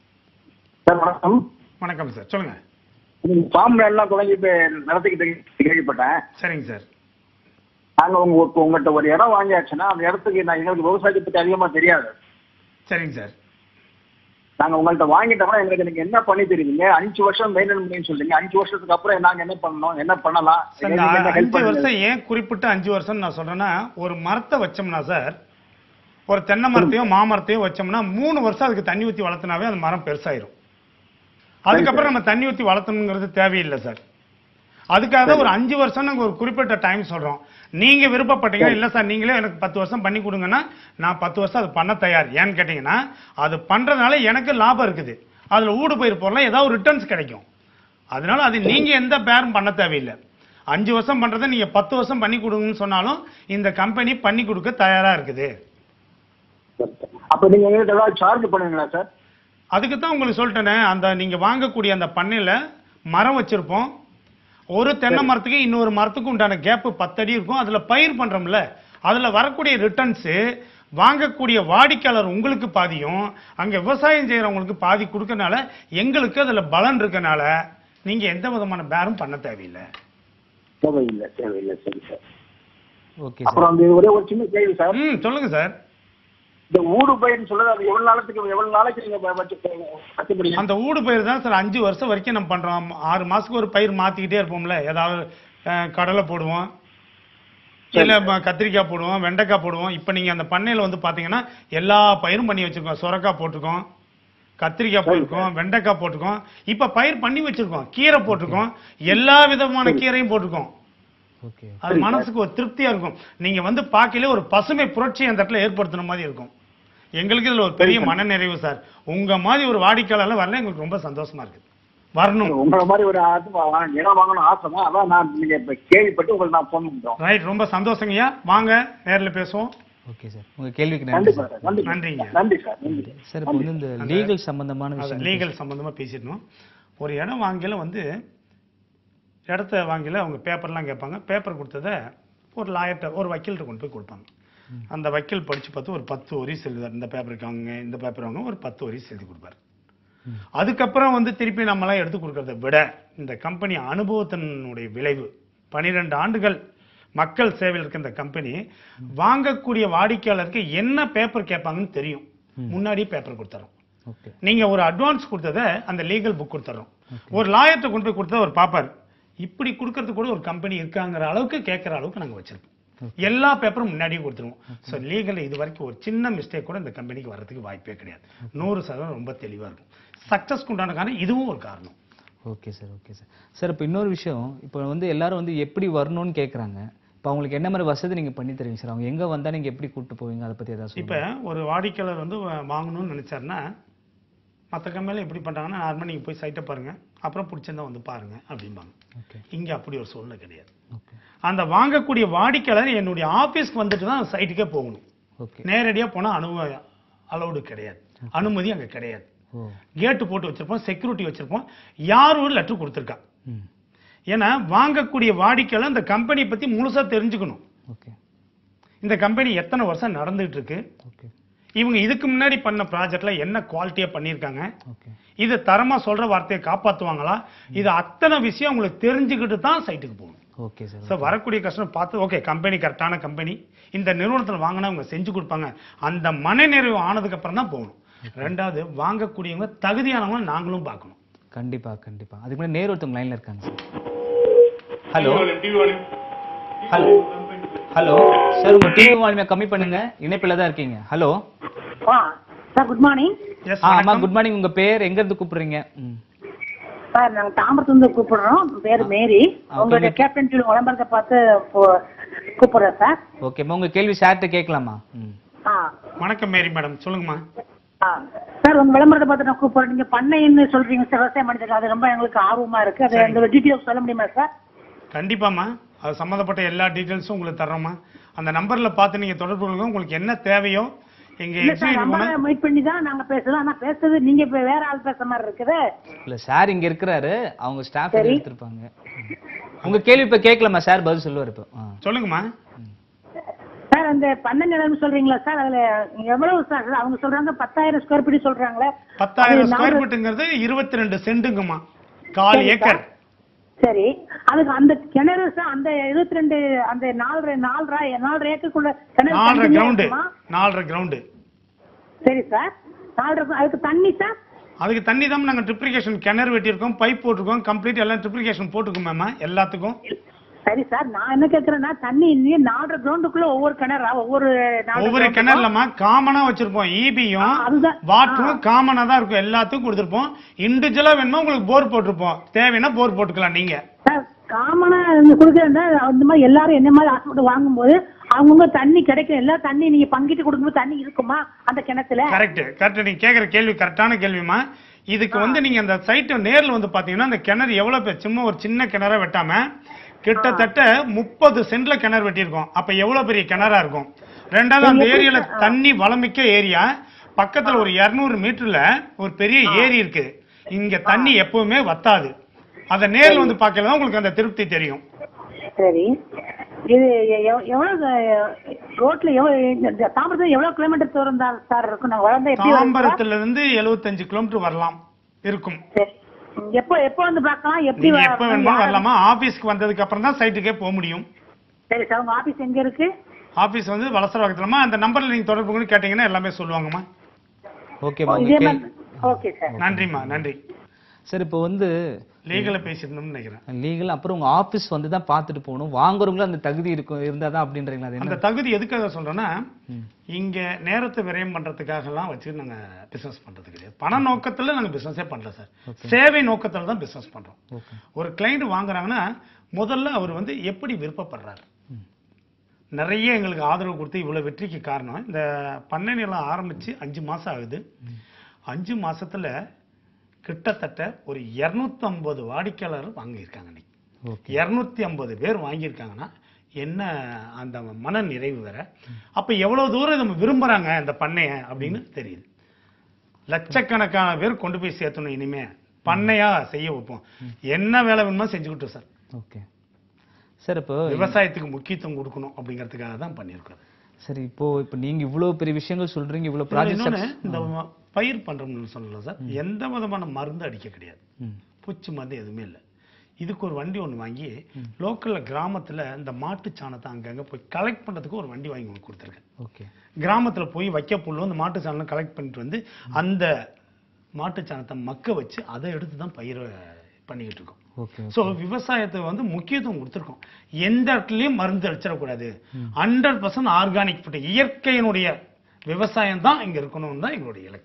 சார் வணக்கம் வணக்கம் சார் சொல்லுங்க ஃபார்ம் எல்லாம் தொடங்கி இப்போ நடத்திக்கிட்டு கேள்விப்பட்டேன் சரிங்க சார் நாங்க உங்க இப்போ உங்கள்கிட்ட ஒரு இடம் வாங்கியாச்சுன்னா அந்த இடத்துக்கு நான் எங்களுக்கு விவசாயத்தை பத்தி அதிகமா தெரியாது சரிங்க சார் நாங்க உங்கள்கிட்ட வாங்கிட்டோம்னா எங்களுக்கு நீங்க என்ன பண்ணி தருவீங்க அஞ்சு வருஷம் மெயின்டைன் பண்ணி சொல்றீங்க அஞ்சு வருஷத்துக்கு அப்புறம் நாங்க என்ன பண்ணணும் என்ன பண்ணலாம் சார், இந்த எங்களுக்கு என்ன help அஞ்சு பண்ணுங்க? வருஷம் ஏன் குறிப்பிட்ட அஞ்சு வருஷம் நான் சொல்றேன்னா ஒரு மரத்தை வச்சோம்னா சார் ஒரு தென்னை மரத்தையோ மாமரத்தையோ வச்சோம்னா மூணு வருஷம் அதுக்கு தண்ணி ஊத்தி வளர்த்தினாவே அந்த மரம் பெருசாயிரும் அதுக்கப்புறம் நம்ம தண்ணி ஊத்தி வளர்த்தணுங்கிறது தேவையில்லை சார் அதுக்காக தான் ஒரு அஞ்சு வருஷம் நாங்க ஒரு குறிப்பிட்ட டைம் சொல்றோம் நீங்க விருப்பப்பட்டீங்கன்னா இல்ல சார் நீங்களே எனக்கு பத்து வருஷம் பண்ணி கொடுங்கன்னா நான் பத்து வருஷம் அது பண்ண தயார் ஏன்னு கேட்டீங்கன்னா அது பண்றதுனால எனக்கு லாபம் இருக்குது அதுல ஊடு பயிர் போடலாம் ஏதாவது ரிட்டர்ன்ஸ் கிடைக்கும் அதனால அது நீங்க எந்த பேரும் பண்ண தேவையில்லை அஞ்சு வருஷம் பண்றதை நீங்க பத்து வருஷம் பண்ணி கொடுங்கன்னு சொன்னாலும் இந்த கம்பெனி பண்ணி கொடுக்க தயாரா இருக்குது அப்ப நீங்க எங்களுக்கு ஏதாவது சார்ஜ் பண்ணுவீங்களா சார் அதுக்கு தான் உங்களுக்கு சொல்லிட்டேனே அந்த நீங்க வாங்கக்கூடிய அந்த பண்ணையில மரம் வச்சிருப்போம் ஒரு தென்னை மரத்துக்கு இன்னொரு மரத்துக்கு உண்டான கேப் பத்தடி இருக்கும் அதுல பயிர் பண்றோம்ல அதுல வரக்கூடிய ரிட்டர்ன்ஸ் வாங்கக்கூடிய வாடிக்கையாளர் உங்களுக்கு பாதியும் அங்க விவசாயம் செய்யறவங்களுக்கு பாதி கொடுக்கறனால எங்களுக்கு அதுல பலன் இருக்கனால நீங்க எந்த விதமான பேரும் பண்ண தேவையில்லை தேவையில்லை தேவையில்லை சரி சார் ஓகே அப்புறம் சார் அந்த ஒரே ஒரு சின்ன கேள்வி சார் ம் சொல்லுங்க சார் இந்த ஊடு பயிர்னு சொல்றது அது எவ்வளவு நாளத்துக்கு எவ்வளவு நாளைக்கு நீங்க வ- வச்சு கட்டுப்படி அந்த ஊடு பயிர் தான் சார் அஞ்சு வருஷம் வரைக்கும் நம்ம பண்றோம் ஆறு மாசத்துக்கு ஒரு பயிர் மாத்திக்கிட்டே இருப்போம்ல ஏதாவது அஹ், கடலை போடுவோம் இல்ல ம- கத்திரிக்காய் போடுவோம் வெண்டைக்காய் போடுவோம் இப்போ நீங்க அந்த பண்ணையில வந்து பாத்தீங்கன்னா எல்லா பயிரும் பண்ணி வச்சிருக்கோம் சொரக்காய் போட்டிருக்கோம் கத்திரிக்காய் போட்டிருக்கோம் வெண்டைக்காய் போட்டிருக்கோம் இப்ப பயிர் பண்ணி வச்சிருக்கோம் கீரை போட்டிருக்கோம் எல்லா விதமான கீரையும் போட்டிருக்கோம் ஓகே அது மனசுக்கு ஒரு திருப்தியா இருக்கும் நீங்க வந்து பார்க்கல ஒரு பசுமை புரட்சி அந்த இடத்துல ஏற்படுத்தின மாதிரி இருக்கும் எங்களுக்கு இதுல ஒரு பெரிய மனநிறைவு சார் உங்க மாதிரி ஒரு வாடிக்கையாளர் வரல எங்களுக்கு ரொம்ப சந்தோஷமா இருக்கு வரணும் உங்களை மாதிரி ஒரு ஆட்டு வா- இடம் வாங்கணும் ஆசை தான் அதான் நான் நீங்க இப்ப கேள்விப்பட்டு உங்களுக்கு நான் போன் பண்றோம் ரைட் ரொம்ப சந்தோஷங்கய்யா வாங்க நேர்ல பேசுவோம் ஓகே சார் உங்க கேள்விக்கு நன்றி கண்டிப்பா சார் சார் நன்றி நன்றிங்க. நன்றி சார் நன்றி சார் இப்போ வந்து இந்த லீகல் சம்பந்தமான விஷயம் லீகல் சம்பந்தமா பேசிடணும் ஒரு இடம் வாங்கல வந்து இடத்த வாங்கல அவங்க பேப்பர்லாம் கேட்பாங்க பேப்பர் கொடுத்தத ஒரு லாயர்ட்ட ஒரு வக்கீல்கிட்ட கொண்டு போய் கொடுப்பாங்க அந்த வக்கீல் படிச்சு பார்த்து ஒரு பத்து வரி எழுதுவார் இந்த பேப்பருக்கு வாங்குங்க இந்த பேப்பர் வாங்க ஒரு பத்து வரி எழுதி கொடுப்பாரு அதுக்கப்புறம் வந்து திருப்பி நம்மளாம் எடுத்து கொடுக்கறத விட இந்த கம்பெனி அனுபவத்தினுடைய விளைவு பனிரெண்டு ஆண்டுகள் மக்கள் சேவையில் இருக்க இந்த கம்பெனி வாங்கக்கூடிய வாடிக்கையாளருக்கு என்ன பேப்பர் கேட்பாங்கன்னு தெரியும் முன்னாடியே பேப்பர் கொடுத்துறோம் ஓகே நீங்க ஒரு அட்வான்ஸ் கொடுத்தத அந்த லீகல் புக் கொடுத்துறோம் ஒரு லாயர்ட்ட கொண்டு போய் கொடுத்தா ஒரு பாப்பார் இப்படி கொடுக்கறதுக்கு கூட ஒரு கம்பெனி இருக்காங்கிற அளவுக்கு கேட்கற அளவுக்கு நாங்க வச்சிருப்போம் எல்லா பேப்பரும் முன்னாடியே கொடுத்துருவோம் ஸோ லீகல் இது வரைக்கும் ஒரு சின்ன மிஸ்டேக் கூட இந்த கம்பெனிக்கு வர்றதுக்கு வாய்ப்பே கிடையாது நூறு சதவீதம் ரொம்ப தெளிவா இருக்கும் சக்சஸ் உண்டான காரணம் இதுவும் ஒரு காரணம் okay sir okay sir sir இப்போ இன்னொரு விஷயம் இப்போ வந்து எல்லாரும் வந்து எப்படி வரணும்னு கேட்குறாங்க இப்போ அவங்களுக்கு என்ன மாதிரி வசதி நீங்க பண்ணி தருவீங்க சார் அவங்க எங்க வந்தா நீங்க எப்படி கூட்டு போவீங்க அதை பத்தி ஏதாவது இப்போ ஒரு வாடிக்கையாளர் வந்து வா- வாங்கணும்னு நினைச்சாருன்னா மற்ற கம்பெனியில் எப்படி பண்றாங்கன்னா நார்மலாக நீங்கள் போய் சைட்டை பாருங்க அப்புறம் பிடிச்சிருந்தா வந்து பாருங்க அப்படிம்பாங்க ஓகே இங்க அப்படி ஒரு சூழ்நிலை கிடையாது ஓகே அந்த வாங்கக்கூடிய வாடிக்கையாளர் என்னுடைய ஆபீஸ்க்கு வந்துட்டு தான் சைட்டுக்கே போகணும் ஓகே நேரடியா போனா அனும அலௌடு கிடையாது அனுமதி அங்க கிடையாது ஓ கேட்டு போட்டு வச்சிருப்போம் செக்யூரிட்டி வச்சிருப்போம் யாரும் ஒரு லெட்டர் கொடுத்துருக்கா ம் ஏன்னா வாங்கக்கூடிய வாடிக்கையாளர் இந்த கம்பெனி பத்தி முழுசா தெரிஞ்சுக்கணும் ஓகே இந்த கம்பெனி எத்தனை வருஷம் நடந்துட்டு இருக்கு ஓகே இவங்க இதுக்கு முன்னாடி பண்ண ப்ராஜெக்ட்ல என்ன குவாலிட்டியா பண்ணியிருக்காங்க ஓகே இது தரமா சொல்ற வார்த்தையை காப்பாத்துவாங்களா இது அத்தனை விஷயம் உங்களுக்கு தெரிஞ்சுக்கிட்டு தான் சைட்டுக்கு போகணும் ஓகே சார் ஸோ வரக்கூடிய கஸ்டமர் பார்த்து ஓகே கம்பெனி கரெக்டான கம்பெனி இந்த நிறுவனத்தில் வாங்கினா அவங்க செஞ்சு கொடுப்பாங்க அந்த மனநிறைவு ஆனதுக்கு அப்புறம் தான் போகணும் ரெண்டாவது வாங்கக்கூடியவங்க தகுதியானவங்க நாங்களும் பார்க்கணும் கண்டிப்பா கண்டிப்பா அதுக்கு முன்னாடி நேரு ஒருத்தவங்க லைன்ல இருக்காங்க sir hello hello hello sir உங்க டிவி வால்யூமை கம்மி பண்ணுங்க இணைப்பில் தான் இருக்கீங்க ஹலோ ஆ சார் குட் மார்னிங் எஸ் ஆ அம்மா குட் மார்னிங் உங்க பேர் எங்க இருந்து கூப்பிடுறீங்க ம் சார் நாங்க தாம்பரத்துலேருந்து கூப்பிடுறோம் பேர் மேரி ஆ, உங்களுடைய சொல்லுங்க. கேப்டன் டிவி விளம்பரத்தை பார்த்து இப்போ கூப்பிடுறேன் சார் ஓகேம்மா உங்க கேள்வி சார்கிட்ட கேட்கலாமா ம் ஆ வணக்கம் மேரி மேடம் சொல்லுங்கம்மா ஆ சார் உங்க விளம்பரத்தை பார்த்து நான் கூப்பிடுறேன் நீங்க பண்ணைன்னு சொல்றீங்க சார் விவசாயம் பண்ணிட்டு அது ரொம்ப எங்களுக்கு ஆர்வமா இருக்கு அது சரிங்க. அந்த டீட்டெயில்ஸ் சொல்ல முடியுமா சார் கண்டிப்பாம்மா அது சம்மந்தப்பட்ட எல்லா டீட்டெயில்ஸும் உங்களுக்கு தர்றோம்மா அந்த நம்பர்ல பார்த்து நீங்க தொடர்பு கொள்ளுங்க உங்களுக்கு என்ன தேவையோ எங்க இல்ல சார் எக்ஸிக்யூட்டிவ் நம்பரை போனா மீட் பண்ணி தான் நாங்க பேசுறோம் ஆனா பேசுறது நீங்க இப்ப வேற ஆள் பேசுற மாதிரி இருக்குது இல்ல சார் இங்க இருக்கிறாரு அவங்க ஸ்டாஃப் சரி. எடுத்திருப்பாங்க ம். உங்க கேள்வி இப்ப கேட்கலாமா சார் பதில் சொல்லுவார் இப்போ ஆ. சொல்லுங்கம்மா சார் அந்த பண்ணை நிலம் சொல்றீங்களா சார் அதுல எவ்வளவு சார் அவங்க சொல்றாங்க பத்தாயிரம் ஸ்கொயர் ஃபீட் சொல்றாங்களே பத்தாயிரம் அது ஸ்கொயர் நாலு- ஃபீட்டுங்கிறது இருபத்தி ரெண்டு சென்ட்டுங்கம்மா கால் சரி, ஏக்கர் சரி அதுக்கு அந்த கிணறு சார் அந்த இருபத்தி ரெண்டு அந்த நாலரை நாலரை நாலரை ஏக்கருக்குள்ள கிணறு நாலரை தனித்தனியா கிரவுண்டு இருக்குமா? நாலரை கிரவுண்டு சரி சார் நாலரை அதுக்கு தண்ணி சார் அதுக்கு தண்ணி தான் நாங்கள் ட்ரிப்ளிகேஷன் கிணறு வெட்டியிருக்கோம் பைப் போட்டிருக்கோம் கம்ப்ளீட் எல்லாம் ட்ரிப்ளிகேஷன் போட்டிருக்கோம் மேமா எல்லாத்துக்கும் சரி சார் நான் என்ன கேக்குறேன்னா தண்ணி இன்னும் நாலரை கிரவுண்டுக்குள்ள ஒவ்வொரு கிணறா ஒவ்வொரு நாலரை ஒவ்வொரு ground கிணறுலமா காமனா வச்சிருப்போம் இபியும் அதுதான். வாட்டரும் காமனா தான் இருக்கும் எல்லாத்துக்கும் கொடுத்துருப்போம் இண்டிவிஜுவலா வேணுமா உங்களுக்கு போர் போட்டிருப்போம் தேவைன்னா போர் போட்டுக்கலாம் நீங்க சார் காமனா கொடுக்குறேன் அந்த மாதிரி எல்லாரும் என்ன மாதிரி ஹாஸ்பிட்டல் வாங்கும்போது அவங்கவுங்க தண்ணி கிடைக்கும் எல்லா தண்ணி நீங்க பங்கிட்டு கொடுக்கும்போது தண்ணி இருக்குமா அந்த கிணத்துல கரெக்ட் கரெக்ட் நீங்க கேக்குற கேள்வி கரெக்டான கேள்விமா இதுக்கு வந்து நீங்க அந்த சைட்டை நேர்ல வந்து பாத்தீங்கன்னா அந்த கிணறு எவ்வளவு பேர் சும்மா ஒரு சின்ன கிணறா வெட்டாம கிட்டத்தட்ட முப்பது சென்ட்ல கிணறு வெட்டியிருக்கோம் அப்ப எவ்வளவு பெரிய கிணறா இருக்கும் ரெண்டாவது அந்த எப்படி ஏரியால சார்? ஆ. தண்ணி வளமிக்க ஏரியா பக்கத்துல ஒரு 200 மீட்டர்ல ஒரு பெரிய ஏரி இருக்கு இங்க தண்ணி எப்பவுமே வத்தாது அத நேர்ல வந்து பார்க்கல தான் உங்களுக்கு அந்த திருப்தி தெரியும் சரி இது எவ்- எவ்வளவு ரோட்ல எவ்வளவு இந்த தாம்பரத்துல எவ்வளவு கிலோமீட்டர் தூரம் தான் சார் இருக்கும் நாங்க வளர்ந்த எப்படி வரும் சார்? தாம்பரத்துல இருந்து 75 கிலோமீட்டர் வரலாம் இருக்கும் சரி எப்போ எப்போ வந்து பார்க்கலாம் எப்படி நீங்க வ- எப்ப வேணுமோ யாரை- வரலாமா ஆபீஸ்க்கு வந்ததுக்கு அப்புறம் தான் சைட்டுக்கே போக முடியும் சரி சார் உங்க ஆபீஸ் எங்க இருக்கு ஆபீஸ் வந்து வளசரவாக்கத்துலமா அந்த நம்பர்ல நீங்க தொடர்பு கொண்டு கேட்டீங்கன்னா எல்லாமே சொல்லுவாங்கம்மா ஓகேம்மா இதே உங்க மாதிரி கேள்வி ஓகே சார் நன்றிம்மா நன்றி சார் இப்போ வந்து லீகலா பேசியிருந்தோம்னு நினைக்கிறேன் லீகல் அப்புறம் உங்க ஆபீஸ் வந்து தான் பார்த்துட்டு போகணும் வாங்குறவங்களும் அந்த தகுதி இருக்கும் இருந்தா தான் அப்படின்றீங்களா அது அந்த என்ன தகுதி எதுக்காக சொல்றேன்னா ம். இங்க நேரத்தை விரயம் பண்றதுக்காகலாம் வச்சு நாங்க பிசினஸ் பண்றது கிடையாது பண நோக்கத்துல நாங்க பிசினஸே பண்ணல சார் சேவை நோக்கத்துல தான் பிசினஸ் பண்றோம் ஓகே ஒரு கிளைண்ட் வாங்குறாங்கன்னா முதல்ல அவர் வந்து எப்படி விருப்பப்படுறாரு நிறைய எங்களுக்கு ஆதரவு கொடுத்து இவ்வளவு வெற்றிக்கு காரணம் இந்த பண்ணை நிலம் ஆரம்பிச்சு அஞ்சு மாசம் ஆகுது அஞ்சு மாசத்துல கிட்டத்தட்ட ஒரு 250 வாடிக்கையாளர் வாங்கியிருக்காங்க இன்னைக்கு ஓகே இருநூத்தி ஐம்பது பேர் வாங்கியிருக்காங்கன்னா என்ன அந்த மன நிறைவு வேற அப்ப எவ்வளவு தூரம் நம்ம விரும்புறாங்க இந்த பண்ணைய அப்படின்னு தெரியுது லட்சக்கணக்கான பேர் கொண்டு போய் சேர்த்தணும் இனிமே பண்ணையா செய்ய வைப்போம் என்ன வேலை வேணுமோ செஞ்சுக்கிட்டோம் சார் ஓகே சார் இப்போ விவசாயத்துக்கு முக்கியத்துவம் கொடுக்கணும் அப்படிங்கிறதுக்காக தான் பண்ணியிருக்கோம் சரி இப்போ இப்போ நீங்க இவ்வளவு பெரிய விஷயங்கள் சொல்றீங்க இவ்வளவு இதுல இன்னொன்னு, ப்ராஜெக்ட் இந்த பயிர் பண்றோம்னு சொல்லலாம் சார் எந்த விதமான மருந்து அடிக்க கிடையாது ம் பூச்சி மருந்து எதுவுமே இல்லை இதுக்கு ஒரு வண்டி ஒன்று வாங்கி லோக்கல்ல கிராமத்துல இந்த மாட்டு சாணத்தை அங்கங்க போய் கலெக்ட் பண்றதுக்கு ஒரு வண்டி வாங்கி உங்களுக்கு கொடுத்துருக்கேன் ஓகே கிராமத்துல போய் வைக்க புல்லு அந்த மாட்டு சாணம் கலெக்ட் பண்ணிட்டு வந்து அந்த மாட்டு சாணத்தை மக்க வச்சு அதை எடுத்து தான் பயிரை பண்ணிக்கிட்டு இருக்கோம் ஓகே சோ விவசாயத்துக்கு வந்து முக்கியத்துவம் கொடுத்துருக்கோம் எந்த இடத்துலயும் மருந்து அடிச்சிடக்கூடாது ஹண்ட்ரட் பர்சன்ட் ஆர்கானிக் ஃபுட் இயற்கையினுடைய விவசாயம் தான் இங்க இருக்கணும்னு தான் எங்களுடைய இலக்கு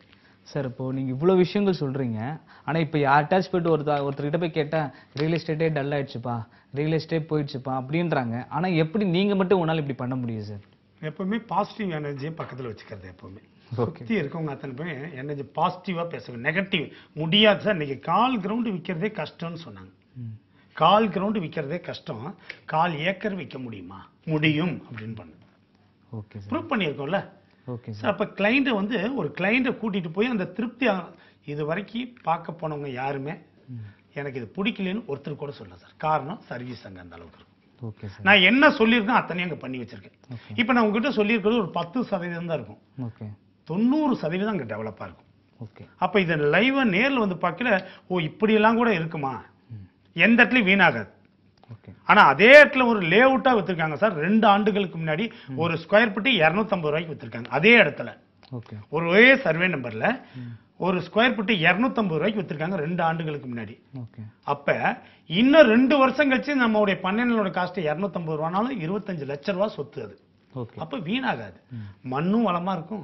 சார் இப்போ நீங்க இவ்வளவு விஷயங்கள் சொல்றீங்க ஆனா இப்போ யார்ட்டாச்சும் போயிட்டு ஒருத்தர் ஒருத்தர்கிட்ட போய் கேட்டா ரியல் எஸ்டேட்டே டல் ஆயிடுச்சுப்பா ரியல் எஸ்டேட் போயிடுச்சுப்பா அப்படின்றாங்க ஆனா எப்படி நீங்க மட்டும் உன்னால இப்படி பண்ண முடியும் சார் எப்பவுமே பாசிட்டிவ் எனர்ஜியை பக்கத்துல வச்சுக்கிறது எப்பவுமே ஓகே சுத்தி இருக்கவங்க அத்தனை பேர் எனர்ஜி பாசிட்டிவா பேசுங்க நெகட்டிவ் முடியாது சார் இன்னைக்கு கால் கிரவுண்டு விற்கிறதே கஷ்டம்னு சொன்னாங்க கால் கிரவுண்டு விற்கிறதே கஷ்டம் கால் ஏக்கர் விற்க முடியுமா முடியும் அப்படின்னு பண்ணு ஓகே சார் ப்ரூவ் பண்ணியிருக்கோம்ல ஓகே சார் சார் அப்போ கிளைண்ட்டை வந்து ஒரு கிளைண்ட்டை கூட்டிட்டு போய் அந்த திருப்தி ஆ- இது வரைக்கும் பார்க்க போனவங்க யாருமே எனக்கு இது பிடிக்கலன்னு ஒருத்தர் கூட சொல்லல சார் காரணம் சர்வீஸ் அங்கே அந்த அளவுக்கு இருக்கும் ஓகே சார் நான் என்ன சொல்லியிருக்கேன் அத்தனையும் அங்கே பண்ணி வச்சிருக்கேன் இப்போ நான் உங்ககிட்ட சொல்லியிருக்கிறது ஒரு பத்து சதவீதம் தான் இருக்கும் ஓகே தொண்ணூறு சதவீதம் அங்கே டெவலப்பாக இருக்கும் ஓகே அப்போ இதை லைவாக நேரில் வந்து பார்க்கல ஓ இப்படியெல்லாம் கூட இருக்குமா எந்த இடத்துலையும் வீணாகாது ஓகே ஆனா அதே இடத்துல ஒரு லே அவுட்டா வித்துருக்காங்க சார் ரெண்டு ஆண்டுகளுக்கு முன்னாடி ஒரு ஸ்கொயர் ஃபீட் 250 ரூபாய்க்கு வித்துருக்காங்க அதே இடத்துல ஓகே ஒரு ஒரே சர்வே நம்பர்ல ஒரு ஸ்கொயர் ஃபீட் 250 ரூபாய்க்கு வித்துருக்காங்க ரெண்டு ஆண்டுகளுக்கு முன்னாடி ஓகே அப்ப இன்னும் ரெண்டு வருஷம் கழிச்சு நம்மளுடைய பண்ணையோட காஸ்ட் 250 ரூபானாலும் இருபத்தஞ்சு லட்ச ரூபா சொத்து அது ஓகே அப்ப வீணாகாது மண்ணும் வளமா இருக்கும்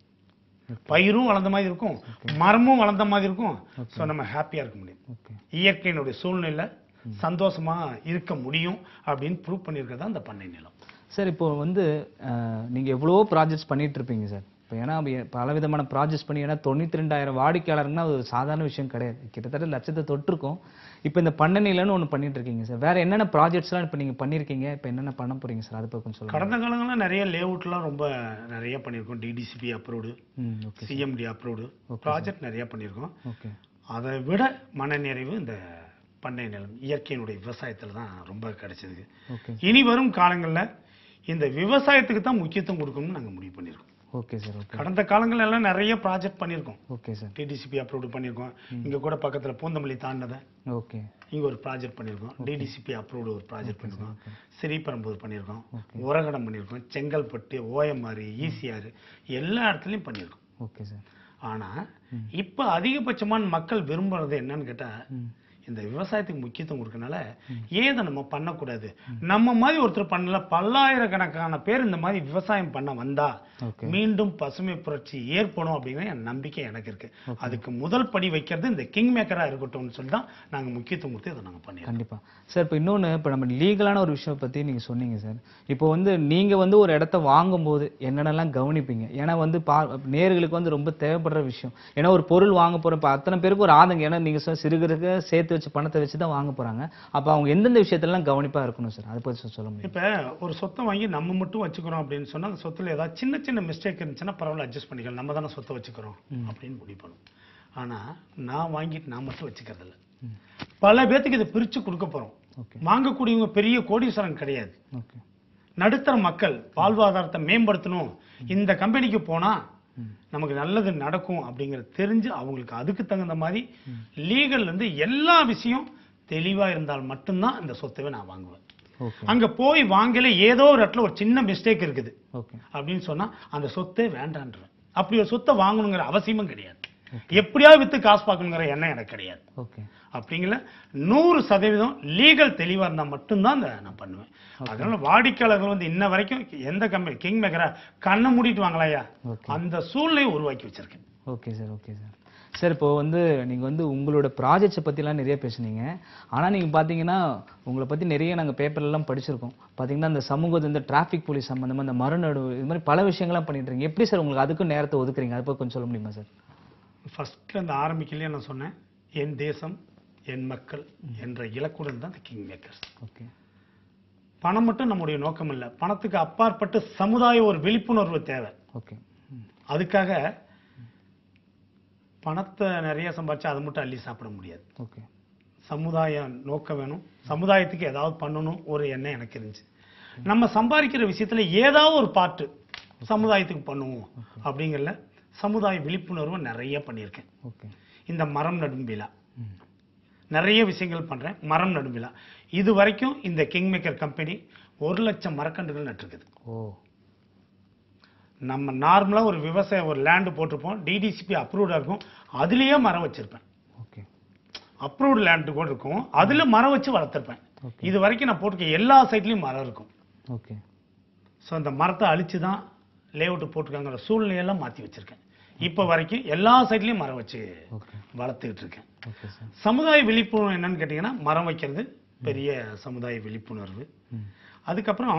பயிரும் வளர்ந்த மாதிரி இருக்கும் மரமும் வளர்ந்த மாதிரி இருக்கும் சோ நம்ம ஹாப்பியா இருக்க முடியும் ஓகே இயற்கையினுடைய சூழ்நிலை சந்தோஷமா இருக்க முடியும் அப்படின்னு ப்ரூவ் பண்ணியிருக்கிறது அந்த பண்ணை நிலம் சார் இப்போ வந்து அஹ், நீங்க எவ்வளவோ ப்ராஜெக்ட்ஸ் பண்ணிட்டு இருப்பீங்க சார் இப்போ ஏன்னா அப்ப பல விதமான ப்ராஜெக்ட்ஸ் பண்ணி ஏன்னா தொண்ணூத்தி ரெண்டாயிரம் வாடிக்கையாளர்னா அது ஒரு சாதாரண விஷயம் கிடையாது கிட்டத்தட்ட லட்சத்தை தொட்டிருக்கோம் இப்போ இந்த பண்ணையிலன்னு ஒன்று பண்ணிட்டு இருக்கீங்க சார் வேற என்னென்ன ப்ராஜெக்ட்ஸ்லாம் இப்போ நீங்க பண்ணிருக்கீங்க இப்போ என்னென்ன பண்ண போறீங்க சார் அதை பத்தி கொஞ்சம் சொல்லுங்க கடந்த காலங்களில் நிறைய லேஅவுட்லாம் ரொம்ப நிறைய பண்ணியிருக்கோம் டிடிசிபி அப்ரூவ்டு ம் ஓகே சிஎம்டி அப்ரூவ்டு ப்ராஜெக்ட் நிறைய பண்ணியிருக்கோம் ஓகே அதை விட மனநிறைவு இந்த பண்ணை நிலம் இயற்கையினுடைய விவசாயத்தில் தான் ரொம்ப கிடைச்சது ஓகே இனி வரும் காலங்களில் இந்த விவசாயத்துக்கு தான் முக்கியத்துவம் கொடுக்கணும்னு நாங்கள் முடிவு பண்ணியிருக்கோம் ஓகே சார் ஓகே கடந்த காலங்கள்ல எல்லாம் நிறைய ப்ராஜெக்ட் பண்ணியிருக்கோம் ஓகே சார் டிடிசிபி அப்ரூவ்டு பண்ணியிருக்கோம் இங்க கூட பக்கத்துல பூந்தமல்லி தாண்டதை ஓகே இங்க ஒரு ப்ராஜெக்ட் பண்ணியிருக்கோம் டிடிசிபி அப்ரூவ்டு ஒரு ப்ராஜெக்ட் பண்ணியிருக்கோம் ஸ்ரீபெரும்புதூர் பண்ணியிருக்கோம் உரகடம் பண்ணியிருக்கோம் செங்கல்பட்டு ஓஎம்ஆர் ஈசிஆர் எல்லா இடத்துலையும் பண்ணியிருக்கோம் ஓகே சார் ஆனா இப்ப அதிகபட்சமான மக்கள் விரும்புறது என்னன்னு கேட்டா இந்த விவசாயத்துக்கு முக்கியத்துவம் கொடுக்கறனால ஏன் இதை நம்ம பண்ணக்கூடாது நம்ம மாதிரி ஒருத்தர் பண்ணல பல்லாயிரக்கணக்கான பேர் இந்த மாதிரி விவசாயம் பண்ண வந்தா ஓகே மீண்டும் பசுமை புரட்சி ஏற்படும் அப்படிங்கிற என் நம்பிக்கை எனக்கு இருக்கு அதுக்கு முதல் படி வைக்கிறது இந்த கிங் மேக்கரா இருக்கட்டும்னு சொல்லி தான் நாங்க முக்கியத்துவம் கொடுத்து இதை நாங்க பண்ணியிருக்கோம் கண்டிப்பா சார் இப்போ இன்னொன்னு இப்போ நம்ம லீகலான ஒரு விஷயம் பத்தி நீங்க சொன்னீங்க சார் இப்போ வந்து நீங்க வந்து ஒரு இடத்த வாங்கும்போது என்னென்னலாம் கவனிப்பீங்க ஏன்னா வந்து பா நேர்களுக்கு வந்து ரொம்ப தேவைப்படுற விஷயம் ஏன்னா ஒரு பொருள் வாங்க போறோம் இப்போ அத்தனை பேருக்கு ஒரு ஆதங்கம் ஏன்னா நீங்க சொன்ன சிறுகருக்கு சேர்த்து வச்சு பணத்தை வச்சு தான் வாங்க போறாங்க அப்போ அவங்க எந்தெந்த விஷயத்தெல்லாம் கவனிப்பா இருக்கணும் சார் அதை பத்தி சொ- சொல்ல முடியும் இப்ப ஒரு சொத்தை வாங்கி நம்ம மட்டும் வச்சுக்கிறோம் அப்படின்னு சொன்னா அந்த சொத்துல ஏதாவது சின்ன சின்ன மிஸ்டேக் இருந்துச்சுன்னா பரவாயில்ல அட்ஜஸ்ட் பண்ணிக்கலாம் நம்ம தானே சொத்தை வச்சுக்கிறோம் அப்படின்னு முடிவு பண்ணும் ஆனா நான் வாங்கிட்டு நான் மட்டும் வச்சுக்கிறது இல்ல பல பேத்துக்கு இதை பிரிச்சு கொடுக்க போறோம் ஓகே வாங்கக்கூடியவங்க பெரிய கோடீஸ்வரன் கிடையாது ஓகே நடுத்தர மக்கள் வாழ்வாதாரத்தை மேம்படுத்தணும் இந்த கம்பெனிக்கு போனா நமக்கு நல்லது நடக்கும் அப்படிங்கறது தெரிஞ்சு அவங்களுக்கு அதுக்கு தகுந்த மாதிரி லீகல்ல இருந்து எல்லா விஷயம் தெளிவா இருந்தால் மட்டும்தான் இந்த சொத்தவே நான் வாங்குவேன் ஓகே அங்க போய் வாங்கல ஏதோ ஒரு இடத்துல ஒரு சின்ன மிஸ்டேக் இருக்குது ஓகே அப்படின்னு சொன்னா அந்த சொத்தே வேண்டான்றேன் அப்படி ஒரு சொத்தை வாங்கணுங்கிற அவசியமும் கிடையாது எப்படியாவது வித்து காசு பார்க்கணுங்கிற எண்ணம் எனக்கு கிடையாது ஓகே அப்படிங்கிற நூறு சதவீதம் லீகல் தெளிவா இருந்தா மட்டும்தான் இந்த நான் பண்ணுவேன் அதனால வாடிக்கையாளர்கள் வந்து இன்ன வரைக்கும் எந்த கம்பெனி கிங் மேக்கரா கண்ணை மூடிட்டு வாங்கலாயா Okay. அந்த சூழ்நிலையை உருவாக்கி வச்சிருக்கேன் okay sir okay sir sir இப்போ வந்து நீங்க வந்து உங்களோட ப்ராஜெக்ட்ஸை பத்திலாம் நிறைய பேசுனீங்க ஆனா நீங்க பாத்தீங்கன்னா உங்களை பத்தி நிறைய நாங்க பேப்பர்ல எல்லாம் படிச்சிருக்கோம் பாத்தீங்கன்னா இந்த சமூகத்து இந்த டிராஃபிக் போலீஸ் சம்பந்தமா இந்த மறுநடு இது மாதிரி பல விஷயங்கள்லாம் பண்ணிட்டு இருக்கீங்க எப்படி சார் உங்களுக்கு அதுக்கும் நேரத்தை ஒதுக்குறீங்க அதை பத்தி கொஞ்சம் சொல்ல முடியுமா சார் ஃபர்ஸ்ட்ல இந்த ஆரம்பிக்கலையே நான் சொன்னேன் என் தேசம் என் மக்கள் என்ற இலக்குடன் தான் இந்த கிங் மேக்கர்ஸ் ஓகே பணம் மட்டும் நம்முடைய நோக்கம் இல்லை பணத்துக்கு அப்பாற்பட்டு சமுதாய ஒரு விழிப்புணர்வு தேவை ஓகே அதுக்காக பணத்தை நிறைய சம்பாதிச்சா அதை மட்டும் அள்ளி சாப்பிட முடியாது ஓகே சமுதாய நோக்கம் வேணும் சமுதாயத்துக்கு ஏதாவது பண்ணணும் ஒரு எண்ணம் எனக்கு இருந்துச்சு நம்ம சம்பாதிக்கிற விஷயத்துல ஏதாவது ஒரு பாட்டு சமுதாயத்துக்கு பண்ணுவோம் அப்படிங்கறதுல சமுதாய விழிப்புணர்வு நிறைய பண்ணியிருக்கேன் ஓகே இந்த மரம் நடும் விழா நிறைய விஷயங்கள் பண்றேன் மரம் நடும் விழா இது வரைக்கும் இந்த கிங் மேக்கர் கம்பெனி ஒரு லட்சம் மரக்கன்றுகள் நட்டிருக்குது ஓ நம்ம நார்மலா ஒரு விவசாயம் ஒரு லேண்டு போட்டிருப்போம் டிடிசிபி அப்ரூவ்டா இருக்கும் அதுலயே மரம் வச்சிருப்பேன் ஓகே அப்ரூவ்டு லேண்டு கூட இருக்கும் அதுல மரம் வச்சு வளர்த்திருப்பேன் Okay. இது வரைக்கும் நான் போட்டிருக்க எல்லா சைட்லயும் மரம் இருக்கும் ஓகே ஸோ அந்த மரத்தை அழிச்சு தான் லேஅவுட் போட்டிருக்காங்கிற சூழ்நிலையெல்லாம் மாற்றி வச்சிருக்கேன் இப்போ வரைக்கும் எல்லா சைட்லயும் மரம் வச்சு ஓகே வளர்த்துக்கிட்டு இருக்கேன் ஓகே சார் சமுதாய விழிப்புணர்வு என்னன்னு கேட்டிங்கன்னா மரம் வைக்கிறது பெரிய சமுதாய விழிப்புணர்வு ம். அதுக்கப்புறம்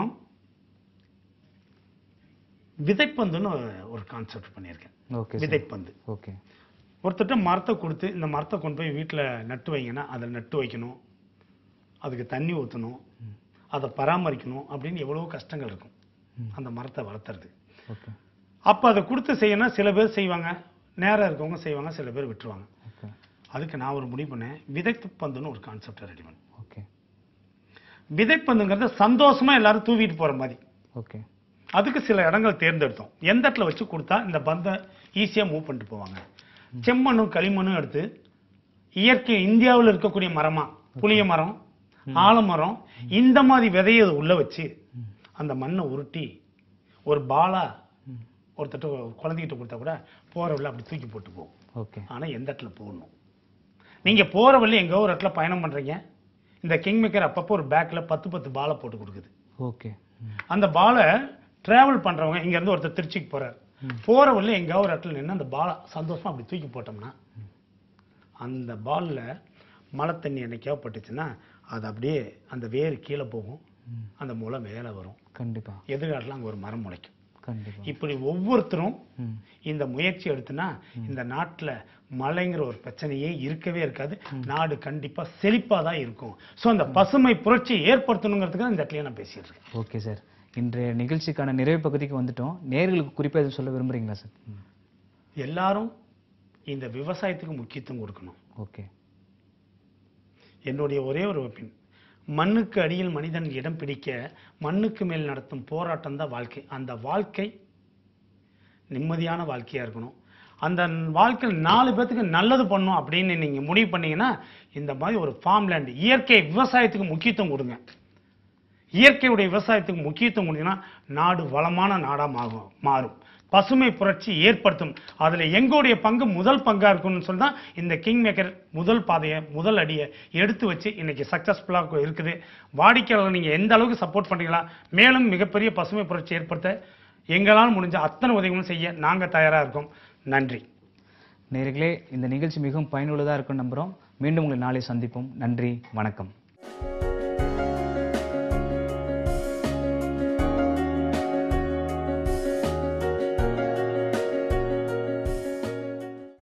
விதைப்பந்துன்னு ஒரு கான்செப்ட் பண்ணியிருக்கேன் ஓகே சார் விதைப்பந்து ஓகே ஒருத்தர்ட்ட மரத்தை கொடுத்து இந்த மரத்தை கொண்டு போய் வீட்டில் நட்டு வைங்கன்னா அதை நட்டு வைக்கணும் அதுக்கு தண்ணி ஊற்றணும் அதை பராமரிக்கணும் அப்படின்னு எவ்வளவோ கஷ்டங்கள் இருக்கும் அந்த மரத்தை வளர்த்துறது ஓகே அப்போ அதை கொடுத்து செய்யணும் சில பேர் செய்வாங்க நேரம் இருக்கவங்க செய்வாங்க சில பேர் விட்டுருவாங்க ஓகே அதுக்கு நான் ஒரு முடிவு பண்ணேன் விதைப்பந்துன்னு ஒரு கான்செப்டை ரெடி பண்ணேன் ஓகே விதைப்பந்துங்கிறது சந்தோஷமா எல்லாரும் தூவிட்டு போற மாதிரி ஓகே அதுக்கு சில இடங்கள் தேர்ந்தெடுத்தோம் எந்த இடத்துல வச்சு கொடுத்தா இந்த பந்தை ஈஸியா மூவ் பண்ணிட்டு போவாங்க செம்மண்ணும் களிமண்ணும் எடுத்து இயற்கை இந்தியாவில் இருக்கக்கூடிய மரமா புளிய மரம் ஆலமரம் இந்த மாதிரி விதையை அது உள்ள வச்சு அந்த மண்ணை உருட்டி ஒரு பாலா ஒருத்தட்ட குழந்தைகிட்ட கொடுத்தா கூட போற வழியில அப்படி தூக்கி போட்டு போகும் ஓகே ஆனா எந்த இடத்துல போடணும் நீங்க போற வழி எங்கோ ஒரு இடத்துல பயணம் பண்றீங்க இந்த கிங் மேக்கர் அப்பப்போ ஒரு பேக்ல பத்து பத்து பாலை போட்டு கொடுக்குது ஓகே அந்த பாலை டிராவல் பண்றவங்க இங்க இருந்து ஒருத்தர் திருச்சிக்கு போறாரு போற வழியில எங்கேயாவது ஒரு இடத்துல நின்று அந்த பாலை சந்தோஷமா அப்படி தூக்கி போட்டோம்னா அந்த பால்ல மழை தண்ணி என்னைக்காவது பட்டுச்சுன்னா அது அப்படியே அந்த வேர் கீழே போகும் அந்த முளை மேலே வரும் கண்டிப்பா எதிர்காலத்தில் அங்கே ஒரு மரம் முளைக்கும் கண்டிப்பா இப்படி ஒவ்வொருத்தரும் ம். இந்த முயற்சி எடுத்துனா இந்த நாட்டுல மழைங்கிற ஒரு பிரச்சனையே இருக்கவே இருக்காது நாடு கண்டிப்பா செழிப்பா தான் இருக்கும் சோ அந்த பசுமை புரட்சி ஏற்படுத்தணுங்கிறதுக்கு இந்த இடத்துல நான் பேசிட்டு இருக்கேன் ஓகே சார் இன்றைய நிகழ்ச்சிக்கான நிறைவு பகுதிக்கு வந்துட்டோம் நேர்களுக்கு குறிப்பா எதுவும் சொல்ல விரும்புறீங்களா சார் ம். எல்லாரும் இந்த விவசாயத்துக்கு முக்கியத்துவம் கொடுக்கணும் ஓகே என்னுடைய ஒரே ஒரு ஒப்பீன் மண்ணுக்கு அடியில் மனிதன் இடம் பிடிக்க மண்ணுக்கு மேல் நடத்தும் போராட்டம் தான் வாழ்க்கை அந்த வாழ்க்கை நிம்மதியான வாழ்க்கையா இருக்கணும் அந்த வாழ்க்கையில் நாலு பேத்துக்கு நல்லது பண்ணும் அப்படின்னு நீங்க முடிவு பண்ணீங்கன்னா இந்த மாதிரி ஒரு ஃபார்ம் லேண்ட் இயற்கை விவசாயத்துக்கு முக்கியத்துவம் கொடுங்க இயற்கையுடைய விவசாயத்துக்கு முக்கியத்துவம் கொடுத்தீங்கன்னா நாடு வளமான நாடா மாறும் மாறும் பசுமை புரட்சி ஏற்படுத்தும் அதுல எங்களுடைய பங்கு முதல் பங்கா இருக்கும்னு சொல்லி தான் இந்த கிங் மேக்கர் முதல் பாதையை முதல் அடியை எடுத்து வச்சு இன்னைக்கு சக்சஸ்ஃபுல்லா இருக்குது வாடிக்கையாளர் நீங்க எந்த அளவுக்கு சப்போர்ட் பண்றீங்களா மேலும் மிகப்பெரிய பசுமை புரட்சி ஏற்படுத்த எங்களால் முடிஞ்ச அத்தனை உதவிகளும் செய்ய நாங்க தயாரா இருக்கோம் நன்றி நேர்களே இந்த நிகழ்ச்சி மிகவும் பயனுள்ளதா இருக்கும் நம்புறோம் மீண்டும் உங்களை நாளை சந்திப்போம் நன்றி வணக்கம்